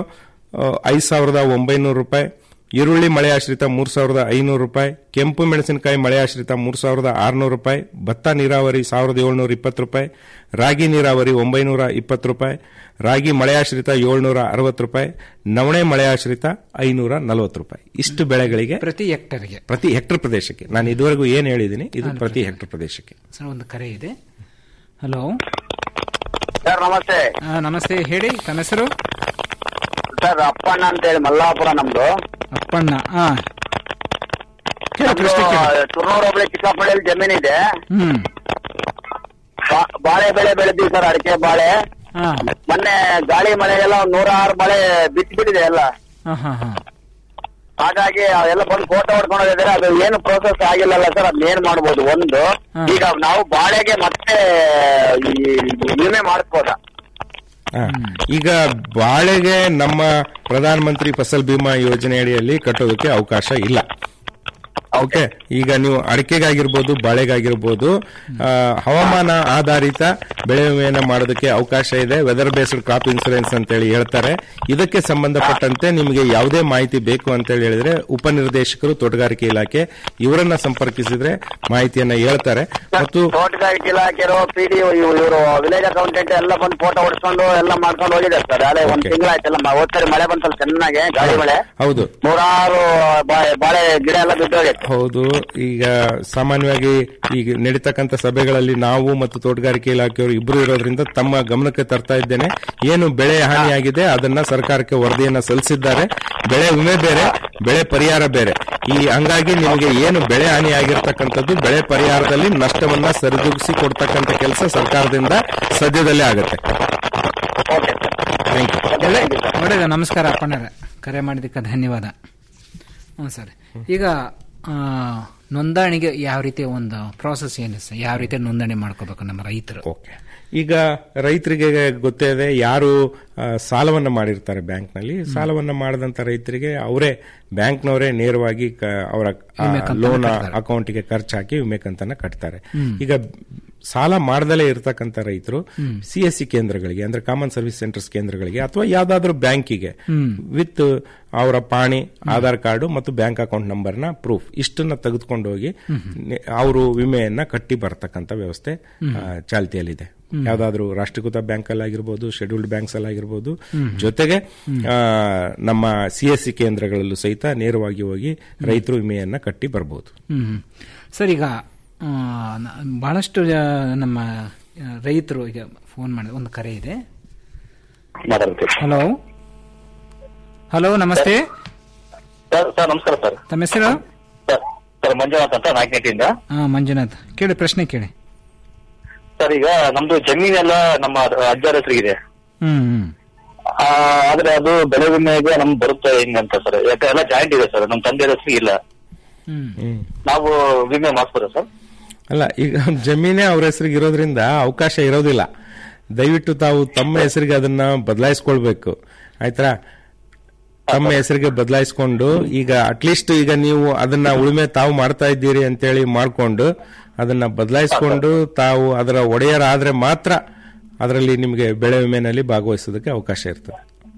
ಐದು ಸಾವಿರದ ಒಂಬೈನೂರು ರೂಪಾಯಿ ಈರುಳ್ಳಿ ಮಳೆ ಆಶ್ರಿತ ಮೂರ್ ಸಾವಿರದ ಐನೂರು ರೂಪಾಯಿ ಕೆಂಪು ಮೆಣಸಿನಕಾಯಿ ಮಳೆ ಆಶ್ರಿತ ಮೂರ್ ಸಾವಿರದ ಆರುನೂರು ರೂಪಾಯಿ ಭತ್ತ ನೀರಾವರಿ ಸಾವಿರದ ಏಳ್ನೂರ ಇಪ್ಪತ್ತು ರೂಪಾಯಿ ರಾಗಿ ನೀರಾವರಿ ಒಂಬೈನೂರ ಇಪ್ಪತ್ತು ರೂಪಾಯಿ ರಾಗಿ ಮಳೆ ಆಶ್ರಿತ ಏಳ್ನೂರ ಅರವತ್ತು ರೂಪಾಯಿ ನವಣೆ ಮಳೆ ಆಶ್ರಿತ ಐನೂರ ನಲವತ್ತು ರೂಪಾಯಿ ಇಷ್ಟು ಬೆಳೆಗಳಿಗೆ ಪ್ರತಿ ಹೆಕ್ಟರ್ಗೆ ಪ್ರತಿ ಹೆಕ್ಟರ್ ಪ್ರದೇಶಕ್ಕೆ ನಾನು ಇದುವರೆಗೂ ಏನು ಹೇಳಿದ್ದೀನಿ ಇದು ಪ್ರತಿ ಹೆಕ್ಟರ್ ಪ್ರದೇಶಕ್ಕೆ ಸರ್ ಒಂದು ಕರೆ ಇದೆ ಹಲೋ ಸರ್ ನಮಸ್ತೆ ನಮಸ್ತೆ ಹೇಳಿ ತನ್ನ ಹೆಸರು ಸರ್ ಅಪ್ಪಣ್ಣ ಅಂತ ಹೇಳಿ ಮಲ್ಲಾಪುರ ನಮ್ದು ಅಪ್ಪಣ್ಣ ಹಾ ನಮ್ದು ತುರ್ನೂರು ಹೋಬಳಿ ಚಿಕ್ಕಪಳ್ಳಿಯಲ್ಲಿ ಜಮೀನಿದೆ ಹ್ಮ್ ಬಾ- ಬಾಳೆ ಬೆಳೆ ಬೆಳೆದಿವಿ ಸರ್ ಅಡಿಕೆ ಬಾಳೆ ಹಾ ಮೊನ್ನೆ ಗಾಳಿ ಮಳೆಗೆಲ್ಲ ಒಂದ್ ನೂರಾರು ಮಳೆ ಬಿಟ್ಟು ಬಿಟ್ಟಿದೆ ಎಲ್ಲ ಹಾ ಹಾ ಹಾ ಹಾಗಾಗಿ ಅವೆಲ್ಲ ಬಂದು ಫೋಟೋ ಹೊಡ್ಕೊಂಡು ಹೋಗಿದ್ದಾರೆ ಅದು ಏನು ಪ್ರೋಸೆಸ್ ಆಗಿಲ್ಲಲ್ಲ ಸರ್ ಅದನ್ನ ಏನ್ ಮಾಡ್ಬೋದು ಒಂದು ಈಗ ನಾವು ಬಾಳೆಗೆ ಮತ್ತೆ ಈ ವಿಮೆ ಮಾಡಿಸ್ಬೋದಾ ಹಾ. ಈಗ ಬಾಳೆಗೆ ನಮ್ಮ ಪ್ರಧಾನ ಮಂತ್ರಿ ಫಸಲ್ ಬಿಮಾ ಯೋಜನೆ ಅಡಿಯಲ್ಲಿ ಕಟ್ಟೋದಕ್ಕೆ ಅವಕಾಶ ಇಲ್ಲ ಓಕೆ ಈಗ ನೀವು ಅಡಿಕೆಗಾಗಿರ್ಬೋದು ಬಾಳೆಗಾಗಿರ್ಬೋದು ಆ, ಹವಾಮಾನ ಆಧಾರಿತ ಬೆಳೆ ವಿಮೆಯನ್ನ ಮಾಡೋದಕ್ಕೆ ಅವಕಾಶ ಇದೆ ವೆದರ್ ಬೇಸ್ಡ್ ಕ್ರಾಪ್ ಇನ್ಸೂರೆನ್ಸ್ ಅಂತ ಹೇಳಿ ಹೇಳ್ತಾರೆ ಇದಕ್ಕೆ ಸಂಬಂಧಪಟ್ಟಂತೆ ನಿಮಗೆ ಯಾವುದೇ ಮಾಹಿತಿ ಬೇಕು ಅಂತ ಹೇಳಿ ಹೇಳಿದ್ರೆ ಉಪನಿರ್ದೇಶಕರು ತೋಟಗಾರಿಕೆ ಇಲಾಖೆ ಇವರನ್ನ ಸಂಪರ್ಕಿಸಿದ್ರೆ ಮಾಹಿತಿಯನ್ನ ಹೇಳ್ತಾರೆ ಮತ್ತು ತೋಟಗಾರಿಕೆ ಇಲಾಖೆರು ಪಿ ಡಿ ಇವರು ವಿಲೇಜ್ ಅಕೌಂಟೆಂಟ್ ಎಲ್ಲ ಬಂದು ಫೋಟೋ ಹೊಡ್ಸ್ಕೊಂಡು ಎಲ್ಲ ಮಾಡ್ಕೊಂಡು ಹೋಗಿದ್ದಾರೆ ಸರ್ ಅಲ್ಲೇ ಒಂದ್ Okay. ತಿಂಗಳಾಯ್ತಲ್ಲ ಹೋದ್ಸರಿ ಮಳೆ ಬಂತಲ್ಲ ಚೆನ್ನಾಗೆ ಗಾಳಿ ಮಳೆ ಹೌದು ನೂರಾರು ಬಾ- ಬಾಳೆ ಗಿಡ ಎಲ್ಲ ಬಿದ್ದೋಗೈತೆ ಹೌದು ಈಗ ಸಾಮಾನ್ಯವಾಗಿ ಈಗ ನಡೀತಕ್ಕಂಥ ಸಭೆಗಳಲ್ಲಿ ನಾವು ಮತ್ತು ತೋಟಗಾರಿಕೆ ಇಲಾಖೆಯವರು ಇಬ್ಬರು ಇರೋದ್ರಿಂದ ತಮ್ಮ ಗಮನಕ್ಕೆ ತರ್ತಾ ಇದ್ದೇನೆ ಏನು ಬೆಳೆ ಹಾನಿಯಾಗಿದೆ ಅದನ್ನ ಸರ್ಕಾರಕ್ಕೆ ವರದಿಯನ್ನ ಸಲ್ಲಿಸಿದ್ದಾರೆ ಬೆಳೆ ವಿಮೆ ಬೇರೆ ಬೆಳೆ ಪರಿಹಾರ ಬೇರೆ ಈ ಹಂಗಾಗಿ ನಿಮಗೆ ಏನು ಬೆಳೆ ಹಾನಿ ಆಗಿರ್ತಕ್ಕಂಥದ್ದು ಬೆಳೆ ಪರಿಹಾರದಲ್ಲಿ ನಷ್ಟವನ್ನ ಸರಿದೂಗಿಸಿ ಕೊಡ್ತಕ್ಕಂಥ ಕೆಲಸ ಸರ್ಕಾರದಿಂದ ಸದ್ಯದಲ್ಲೇ ಆಗುತ್ತೆ ಥ್ಯಾಂಕ್ ಯು ಒಳ್ಳೆ ಒಳ್ಳೆಯದು ನಮಸ್ಕಾರ ಅಪ್ಪಣ್ಣರ ಕರೆ ಮಾಡಿದ್ದಕ್ಕೆ ಧನ್ಯವಾದ ಹ್ಞೂ ಸರ್ ಈಗ ಆ, ನೋಂದಣಿಗೆ ಯಾವ ರೀತಿ ಒಂದು ಪ್ರಾಸೆಸ್ ಏನು ಸರ್ ಯಾವ ರೀತಿ ನೋಂದಣಿ ಮಾಡ್ಕೋಬೇಕು ನಮ್ಮ ರೈತರು ಓಕೆ ಈಗ ರೈತರಿಗೆ ಗೊತ್ತೇ ಇದೆ ಯಾರು ಆ, ಸಾಲವನ್ನ ಮಾಡಿರ್ತಾರೆ ಬ್ಯಾಂಕ್ನಲ್ಲಿ ಸಾಲವನ್ನ ಮಾಡದಂತ ರೈತರಿಗೆ ಅವರೇ ಬ್ಯಾಂಕ್ನವರೇ ನೇರವಾಗಿ ಕ- ಅವರ ವಿಮೆ ಕಂತನ್ನ ಲೋನ್ ಕಟ್ತಾರೆ. ಅಕೌಂಟ್ಗೆ ಖರ್ಚು ಹಾಕಿ ವಿಮೆ ಕಂತನ್ನ ಕಟ್ತಾರೆ ಹ್ಮ್. ಈಗ ಸಾಲ ಮಾಡದಲೇ ಇರತಕ್ಕಂತ ರೈತರು ಸಿ ಎಸ್ ಸಿ ಕೇಂದ್ರಗಳಿಗೆ ಅಂದ್ರೆ ಕಾಮನ್ ಸರ್ವಿಸ್ ಸೆಂಟರ್ಸ್ ಕೇಂದ್ರಗಳಿಗೆ ಅಥವಾ ಯಾವ್ದಾದ್ರು ಬ್ಯಾಂಕಿಗೆ ಹ್ಮ್. ವಿತ್ ಅವರ ಪಾಣಿ ಆಧಾರ್ ಕಾರ್ಡು ಮತ್ತು ಬ್ಯಾಂಕ್ ಅಕೌಂಟ್ ನಂಬರ್ನ ಪ್ರೂಫ್ ಇಷ್ಟನ್ನ ತೆಗೆದುಕೊಂಡು ಹೋಗಿ ಅವರು ವಿಮೆಯನ್ನ ಕಟ್ಟಿ ಬರ್ತಕ್ಕಂಥ ವ್ಯವಸ್ಥೆ ಹ್ಮ್. ಆ, ಚಾಲ್ತಿಯಲ್ಲಿದೆ ಹ್ಮ್. ಯಾವ್ದಾದ್ರು ರಾಷ್ಟ್ರೀಕೃತ ಬ್ಯಾಂಕ್ ಅಲ್ಲಿ ಆಗಿರ್ಬೋದು ಶೆಡ್ಯೂಲ್ಡ್ ಬ್ಯಾಂಕ್ಸ್ ಅಲ್ಲಿ ಆಗಿರ್ಬೋದು ಹ್ಮ್. ಜೊತೆಗೆ ಹ್ಮ್. ಆ, ನಮ್ಮ ಸಿ ಎಸ್ ಸಿ ಕೇಂದ್ರಗಳಲ್ಲೂ ಸಹಿತ ನೇರವಾಗಿ ಹೋಗಿ ರೈತರು ವಿಮೆಯನ್ನ ಕಟ್ಟಿ ಬರ್ಬೋದು ಹ್ಮ್ ಹ್ಮ್. ಸರ್ ಈಗ ಆ, ನ- ಬಹಳಷ್ಟು ಜ- ನಮ್ಮ ಆ, ರೈತರು ಈಗ ಫೋನ್ ಮಾಡಿ ಒಂದು ಕರೆ ಇದೆ ಹಲೋ ಹಲೋ ನಮಸ್ತೆ ಸರ್ ಸರ್ ನಮಸ್ಕಾರ ಸರ್ ತಮ್ಮ ಹೆಸರು ಸರ್ ಮಂಜುನಾಥ್ ಅಂತ ನಾಲ್ಕನೇಟಿಂದ ಹಾ ಮಂಜುನಾಥ್ ಕೇಳಿ ಪ್ರಶ್ನೆ ಕೇಳಿ ಸರ್ ಈಗ ನಮ್ದು ಜಮೀನೆಲ್ಲ ನಮ್ಮ ಅಜ್ಜರ ಹೆಸರಿಗಿದೆ ಹ್ಮ್ ಹ್ಮ್ ಆ, ಆದ್ರೆ ಅದು ಬೆಳೆ ವಿಮೆಗೆ ನಮ್ಗೆ ಬರುತ್ತೆ ಹೆಂಗಂತ ಸರ್ ಯಾಕೆ ಎಲ್ಲ ಜಾಯಿಂಟ್ ಇದೆ ಸರ್ ನಮ್ಮ ತಂದೆ ಹೆಸರು ಇಲ್ಲ ಹ್ಮ್ ನಾವು ವಿಮೆ ಮಾಡಿಸ್ಬೋದಾ ಸರ್ ಅಲ್ಲ ಈಗ ಜಮೀನೇ ಅವ್ರ ಹೆಸರಿಗೆ ಇರೋದ್ರಿಂದ ಅವಕಾಶ ಇರೋದಿಲ್ಲ ದಯವಿಟ್ಟು ತಾವು ತಮ್ಮ ಹೆಸರಿಗೆ ಅದನ್ನ ಬದಲಾಯಿಸ್ಕೊಳ್ಬೇಕು ಆಯ್ತಾ ತಮ್ಮ ಹೆಸರಿಗೆ ಬದಲಾಯಿಸ್ಕೊಂಡು ಈಗ ಅಟ್ಲೀಸ್ಟ್ ಈಗ ನೀವು ಅದನ್ನ ಉಳುಮೆ ತಾವು ಮಾಡ್ತಾ ಇದ್ದೀರಿ ಅಂತೇಳಿ ಮಾಡ್ಕೊಂಡು ಅದನ್ನ ಬದಲಾಯಿಸ್ಕೊಂಡು ತಾವು ಅದರ ಒಡೆಯರಾದ್ರೆ ಮಾತ್ರ ಅದರಲ್ಲಿ ನಿಮಗೆ ಬೆಳೆ ವಿಮೆನಲ್ಲಿ ಭಾಗವಹಿಸೋದಕ್ಕೆ ಅವಕಾಶ ಇರ್ತದೆ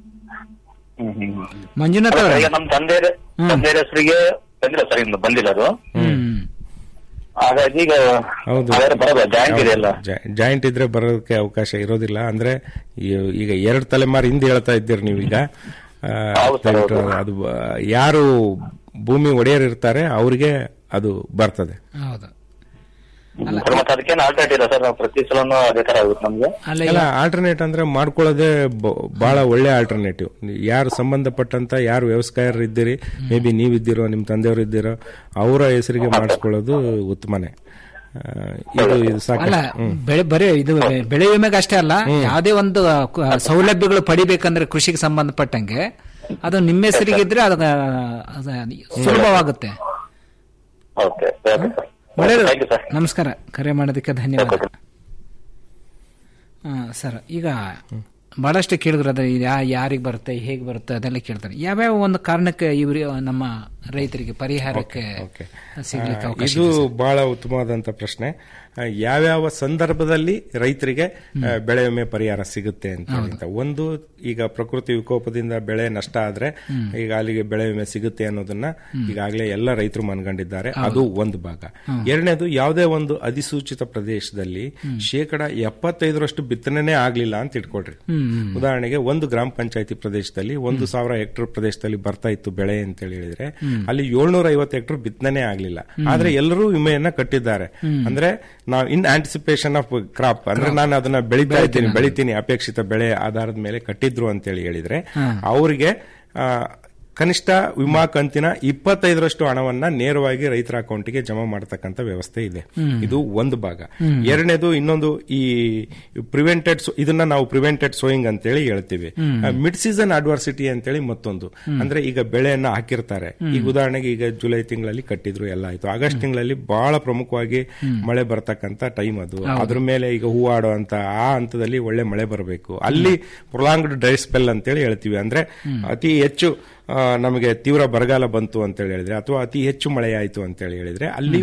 ಮಂಜುನಾಥ್ ಅಲ್ಲ, ಅವರೇ ಈಗ ನಮ್ಮ ತಂದೆ ತಂದೆ ಹೆಸರಿಗೆ ಬಂದಿಲ್ಲ ಸರ್ ಇನ್ನು ಬಂದಿಲ್ಲ ಅದು ಹಾಗಾಗಿ ಈಗ ಹೌದು ಹಾಗಾದ್ರೆ ಬರೋದು ಜಾಯಿಂಟ್ ಇದೆ ಎಲ್ಲ ಜಾಯಿಂಟ್ ಇದ್ರೆ ಬರೋದಕ್ಕೆ ಅವಕಾಶ ಇರೋದಿಲ್ಲ ಅಂದ್ರೆ ಈ- ಈಗ ಎರಡು ತಲೆಮಾರು ಹಿಂದೆ ಹೇಳ್ತಾ ಇದ್ದೀರಿ ನೀವೀಗ ಆ, ದಯವಿಟ್ಟು ಅದು ಬ- ಯಾರು ಭೂಮಿ ಒಡೆಯರ್ ಇರ್ತಾರೆ ಅವರಿಗೆ ಅದು ಬರ್ತದೆ ಹೌದು ಸರ್, ಮತ್ತೆ ಅದಕ್ಕೇನು ಆಲ್ಟರ್ನೇಟ್ ಇಲ್ಲ ಸರ್ ನಾವು ಪ್ರತಿ ಸಲನು ಅದೇ ತರ ಆಗುತ್ತೆ ನಮ್ಗೆ ಅಲ್ಲ ಆಲ್ಟರ್ನೇಟ್ ಅಂದ್ರೆ ಮಾಡ್ಕೊಳ್ಳೋದೇ ಬ- ಬಹಳ ಒಳ್ಳೆ ಆಲ್ಟರ್ನೇಟಿವ್ ಯಾರು ಸಂಬಂಧಪಟ್ಟಂತ ಯಾರು ವ್ಯವಸಾಯರು ಇದ್ದೀರಿ ಮೇ ಬಿ ನೀವಿದ್ದೀರೋ ನಿಮ್ ತಂದೆಯವರು ಇದ್ದೀರೋ ಅವರ ಹೆಸರಿಗೆ ಮಾಡಿಸ್ಕೊಳ್ಳೋದು ಉತ್ತಮನೇ ಆ, ಇದು ಇದು ಅಲ್ಲ ಸಾಕಷ್ಟು ಹ್ಮ್. ಬೆಳೆ ಬರೀ ಇದು ಬೆಳೆ ವಿಮೆಗೆ ಅಷ್ಟೇ ಅಲ್ಲ ಯಾವುದೇ ಒಂದು ಕು- ಸೌಲಭ್ಯಗಳು ಪಡಿಬೇಕಂದ್ರೆ ಕೃಷಿಗೆ ಸಂಬಂಧಪಟ್ಟಂಗೆ ಅದು ನಿಮ್ಮ ಹೆಸರಿಗಿದ್ರೆ ಅದು ಅದು ಸುಲಭವಾಗುತ್ತೆ ಓಕೆ ಒಳ್ಳೆಯದು ನಮಸ್ಕಾರ ಕರೆ ಮಾಡೋದಕ್ಕೆ ಧನ್ಯವಾದ ಆ, ಸರ್ ಈಗ ಬಹಳಷ್ಟು ಕೇಳಿದ್ರು ಅದ ಯಾ ಯಾರಿಗೆ ಬರುತ್ತೆ ಹೇಗೆ ಬರುತ್ತೆ ಅದೆಲ್ಲ ಕೇಳ್ತಾರೆ ಯಾವ್ಯಾವ ಒಂದು ಕಾರಣಕ್ಕೆ ಇವರು ನಮ್ಮ ರೈತರಿಗೆ ಪರಿಹಾರಕ್ಕೆ ಸಿಗ್ಲಿಕ್ಕೆ ಅವಕಾಶ ಇದು ಬಹಳ ಉತ್ತಮವಾದಂತ ಪ್ರಶ್ನೆ ಆ, ಯಾವ್ಯಾವ ಸಂದರ್ಭದಲ್ಲಿ ರೈತರಿಗೆ ಆ, ಬೆಳೆ ವಿಮೆ ಪರಿಹಾರ ಸಿಗುತ್ತೆ ಅಂತ ಹೇಳಿ ಅಂತ. ಒಂದು ಈಗ ಪ್ರಕೃತಿ ವಿಕೋಪದಿಂದ ಬೆಳೆ ನಷ್ಟ ಆದ್ರೆ ಈಗ ಅಲ್ಲಿಗೆ ಬೆಳೆ ವಿಮೆ ಸಿಗುತ್ತೆ ಅನ್ನೋದನ್ನ ಈಗಾಗಲೇ ಎಲ್ಲ ರೈತರು ಮನ್ಕೊಂಡಿದ್ದಾರೆ ಅದು ಒಂದು ಭಾಗ ಎರಡನೇದು ಯಾವುದೇ ಒಂದು ಅಧಿಸೂಚಿತ ಪ್ರದೇಶದಲ್ಲಿ ಶೇಕಡ ಎಪ್ಪತ್ತೈದರಷ್ಟು ಬಿತ್ತನೆ ಆಗ್ಲಿಲ್ಲ ಅಂತ ಇಟ್ಕೊಳ್ರಿ ಉದಾಹರಣೆಗೆ ಒಂದು ಗ್ರಾಮ ಪಂಚಾಯತಿ ಪ್ರದೇಶದಲ್ಲಿ ಒಂದು ಸಾವಿರ ಹೆಕ್ಟರ್ ಪ್ರದೇಶದಲ್ಲಿ ಬರ್ತಾ ಇತ್ತು ಬೆಳೆ ಅಂತ ಹೇಳಿ ಹೇಳಿದ್ರೆ ಅಲ್ಲಿ ಏಳ್ನೂರ ಐವತ್ತು ಹೆಕ್ಟರ್ ಬಿತ್ತನೆ ಆಗ್ಲಿಲ್ಲ ಆದ್ರೆ ಎಲ್ಲರೂ ವಿಮೆಯನ್ನ ಕಟ್ಟಿದ್ದಾರೆ ಅಂದ್ರೆ ನಾವು ಇನ್ ಆಂಟಿಸಿಪೇಷನ್ ಆಫ್ ಕ್ರಾಪ್ ಅಂದ್ರೆ ನಾನು ಅದನ್ನ ಬೆಳಿತಾ ಇದ್ದೀನಿ ಬೆಳಿತೀನಿ ಅಪೇಕ್ಷಿತ ಬೆಳೆ ಆಧಾರದ ಮೇಲೆ ಕಟ್ಟಿದ್ರು ಅಂತ ಹೇಳಿ ಹೇಳಿದ್ರೆ ಅವರಿಗೆ ಆ, ಕನಿಷ್ಠ ವಿಮಾ ಕಂತಿನ ಇಪ್ಪತ್ತೈದರಷ್ಟು ಹಣವನ್ನ ನೇರವಾಗಿ ರೈತರ ಅಕೌಂಟ್ಗೆ ಜಮಾ ಮಾಡತಕ್ಕಂತ ವ್ಯವಸ್ಥೆ ಇದೆ ಹ್ಮ್. ಇದು ಒಂದು ಭಾಗ ಹ್ಮ್. ಎರಡನೇದು ಇನ್ನೊಂದು ಈ ಪ್ರಿವೆಂಟೆಡ್ ಇದನ್ನ ನಾವು ಪ್ರಿವೆಂಟೆಡ್ ಸೋಯಿಂಗ್ ಅಂತೇಳಿ ಹೇಳ್ತೀವಿ ಹ್ಮ್. ಮಿಡ್ ಸೀಸನ್ ಅಡ್ವರ್ಸಿಟಿ ಅಂತೇಳಿ ಮತ್ತೊಂದು ಅಂದ್ರೆ ಈಗ ಬೆಳೆಯನ್ನ ಹಾಕಿರ್ತಾರೆ ಈಗ ಉದಾಹರಣೆಗೆ ಈಗ ಜುಲೈ ತಿಂಗಳಲ್ಲಿ ಕಟ್ಟಿದ್ರು ಎಲ್ಲ ಆಯ್ತು ಆಗಸ್ಟ್ ತಿಂಗಳಲ್ಲಿ ಬಹಳ ಪ್ರಮುಖವಾಗಿ ಮಳೆ ಬರ್ತಕ್ಕಂತ ಟೈಮ್ ಅದು ಹೌದು. ಅದ್ರ ಮೇಲೆ ಈಗ ಹೂವಾಡೋ ಅಂತ ಆ ಹಂತದಲ್ಲಿ ಒಳ್ಳೆ ಮಳೆ ಬರಬೇಕು ಅಲ್ಲಿ ಪ್ರೊಲಾಂಗ್ಡ್ ಡ್ರೈ ಸ್ಪೆಲ್ ಅಂತೇಳಿ ಹೇಳ್ತೀವಿ ಅಂದ್ರೆ ಅತಿ ಹೆಚ್ಚು ಆ, ನಮಗೆ ತೀವ್ರ ಬರಗಾಲ ಬಂತು ಅಂತೇಳಿ ಹೇಳಿದ್ರೆ ಅಥವಾ ಅತಿ ಹೆಚ್ಚು ಮಳೆ ಆಯಿತು ಅಂತೇಳಿ ಹೇಳಿದ್ರೆ ಅಲ್ಲಿ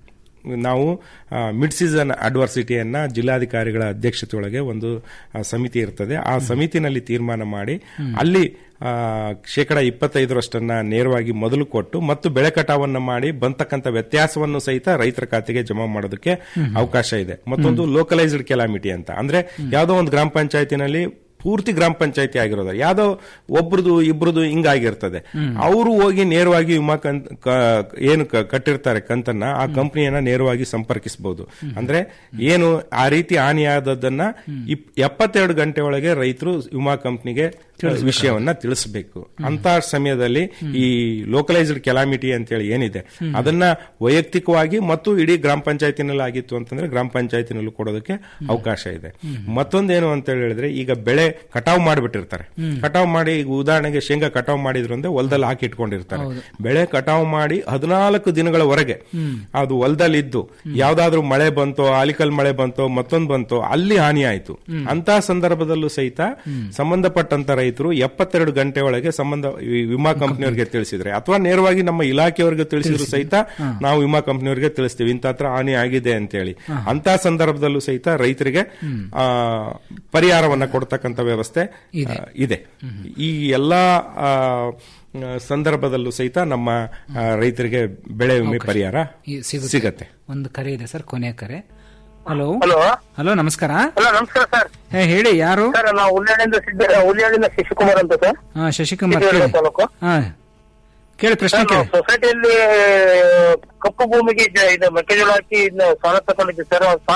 ನಾವು ಮಿಡ್ ಸೀಸನ್ ಅಡ್ವರ್ಸಿಟಿಯನ್ನ ಜಿಲ್ಲಾಧಿಕಾರಿಗಳ ಅಧ್ಯಕ್ಷತೆಯೊಳಗೆ ಒಂದು ಆ, ಸಮಿತಿ ಇರ್ತದೆ ಆ ಸಮಿತಿನಲ್ಲಿ ತೀರ್ಮಾನ ಮಾಡಿ ಅಲ್ಲಿ ಆ, ಶೇಕಡ ಇಪ್ಪತ್ತೈದರಷ್ಟನ್ನ ನೇರವಾಗಿ ಮೊದಲು ಕೊಟ್ಟು ಮತ್ತು ಬೆಳೆ ಕಟಾವನ್ನ ಮಾಡಿ ಬಂತಕ್ಕಂಥ ವ್ಯತ್ಯಾಸವನ್ನು ಸಹಿತ ರೈತರ ಖಾತೆಗೆ ಜಮಾ ಮಾಡೋದಕ್ಕೆ ಅವಕಾಶ ಇದೆ ಮತ್ತೊಂದು ಲೋಕಲೈಸ್ಡ್ ಕೆಲಾಮಿಟಿ ಅಂತ ಅಂದ್ರೆ ಯಾವುದೋ ಒಂದು ಗ್ರಾಮ ಪಂಚಾಯತಿನಲ್ಲಿ ಪೂರ್ತಿ ಗ್ರಾಮ ಪಂಚಾಯತಿ ಆಗಿರೋದು ಯಾವ್ದೋ ಒಬ್ರದು ಇಬ್ರದು ಹಿಂಗಾಗಿರ್ತದೆ ಅವರು ಹೋಗಿ ನೇರವಾಗಿ ವಿಮಾ ಕಂತ್ ಕ- ಏನು ಕ- ಕಟ್ಟಿರ್ತಾರೆ ಕಂತನ್ನ ಆ ಕಂಪನಿಯನ್ನ ನೇರವಾಗಿ ಸಂಪರ್ಕಿಸಬಹುದು ಅಂದ್ರೆ ಏನು ಆ ರೀತಿ ಹಾನಿಯಾದದನ್ನ ಇಪ್- ಎಪ್ಪತ್ತೆರಡು ಗಂಟೆ ಒಳಗೆ ರೈತರು ವಿಮಾ ಕಂಪನಿಗೆ ವಿಷಯವನ್ನ ತಿಳಿಸಬೇಕು ಅಂತ ಸಮಯದಲ್ಲಿ ಈ ಲೋಕಲೈಸ್ಡ್ ಕೆಲಾಮಿಟಿ ಅಂತೇಳಿ ಏನಿದೆ ಅದನ್ನ ವೈಯಕ್ತಿಕವಾಗಿ ಮತ್ತು ಇಡೀ ಗ್ರಾಮ ಪಂಚಾಯತಿನಲ್ಲಿ ಆಗಿತ್ತು ಅಂತಂದ್ರೆ ಗ್ರಾಮ ಪಂಚಾಯತಿನಲ್ಲೂ ಕೊಡೋದಕ್ಕೆ ಅವಕಾಶ ಇದೆ ಮತ್ತೊಂದೇನು ಅಂತ ಹೇಳಿದ್ರೆ ಈಗ ಬೆಳೆ ಕಟಾವ್ ಮಾಡಿಬಿಟ್ಟಿರ್ತಾರೆ ಕಟಾವ್ ಮಾಡಿ ಈಗ ಉದಾಹರಣೆಗೆ ಶೇಂಗಾ ಕಟಾವ್ ಮಾಡಿದ್ರು ಅಂದ್ರೆ ಹೊಲದಲ್ಲಿ ಹಾಕಿ ಇಟ್ಕೊಂಡಿರ್ತಾರೆ ಬೆಳೆ ಕಟಾವ್ ಮಾಡಿ ಹದಿನಾಲ್ಕು ದಿನಗಳವರೆಗೆ ಅದು ಹೊಲದಲ್ಲಿ ಇದ್ದು ಯಾವ್ದಾದ್ರು ಮಳೆ ಬಂತೋ ಆಲಿಕಲ್ ಮಳೆ ಬಂತೋ ಮತ್ತೊಂದು ಬಂತೋ ಅಲ್ಲಿ ಹಾನಿ ಆಯ್ತು ಅಂತ ಸಂದರ್ಭದಲ್ಲೂ ಸಹಿತ ಸಂಬಂಧಪಟ್ಟಂತ ರೈತರು ರೈತರು ಎಪ್ಪತ್ತೆರಡು ಗಂಟೆ ಒಳಗೆ ಸಂಬಂಧ ಈ ವಿಮಾ ಕಂಪನಿಯವರಿಗೆ ತಿಳಿಸಿದ್ರೆ ಅಥವಾ ನೇರವಾಗಿ ನಮ್ಮ ಇಲಾಖೆಯವರಿಗೆ ತಿಳಿಸಿದ್ರು ಸಹಿತ ನಾವು ವಿಮಾ ಕಂಪನಿಯವರಿಗೆ ತಿಳಿಸ್ತೀವಿ ಇಂಥ ಹತ್ರ ಹಾನಿ ಆಗಿದೆ ಅಂತೇಳಿ ಅಂತ ಸಂದರ್ಭದಲ್ಲೂ ಸಹಿತ ರೈತರಿಗೆ ಆ, ಪರಿಹಾರವನ್ನ ಕೊಡ್ತಕ್ಕಂತ ವ್ಯವಸ್ಥೆ ಆ, ಇದೆ ಈ ಎಲ್ಲಾ ಆ, ಆ, ಸಂದರ್ಭದಲ್ಲೂ ಸಹಿತ ನಮ್ಮ ಆ, ರೈತರಿಗೆ ಬೆಳೆ ವಿಮೆ ಪರಿಹಾರ ಈ ಸಿಗುತ್ತೆ. ಸಿಗತ್ತೆ ಒಂದು ಕರೆ ಇದೆ ಸರ್ ಕೊನೆಯ ಕರೆ ಹಲೋ ಹಲೋ ಹಲೋ ನಮಸ್ಕಾರ ಹಲೋ ನಮಸ್ಕಾರ ಸರ್ ಹೇ, ಹೇಳಿ ಯಾರು ಸರ್ ನಾವು ಉಲ್ಯಾಣಿಂದ ಸಿದ್ದ ಉಲ್ಯಾಣಿಂದ ಶಶಿಕುಮಾರ್ ಅಂತ ಸರ್ ಹಾ ಶಶಿಕುಮಾರ್ ಸಿದ್ಧಗಂಗಾ ಕೇಳಿ ತಾಲೂಕು ಹಾ ಕೇಳಿ ಪ್ರಶ್ನೆ ಸರ್, ನಾವು ಕೇಳಿ ಸೊಸೈಟಿಯಲ್ಲಿ ಕಪ್ಪು ಭೂಮಿಗೆ ಜ- ಇದು ಮೆಕ್ಕೆಜೋಳ ಹಾಕಿ ಇದನ್ನ ಸಾಲ ತಗೊಂಡಿದ್ದೆ ಸರ್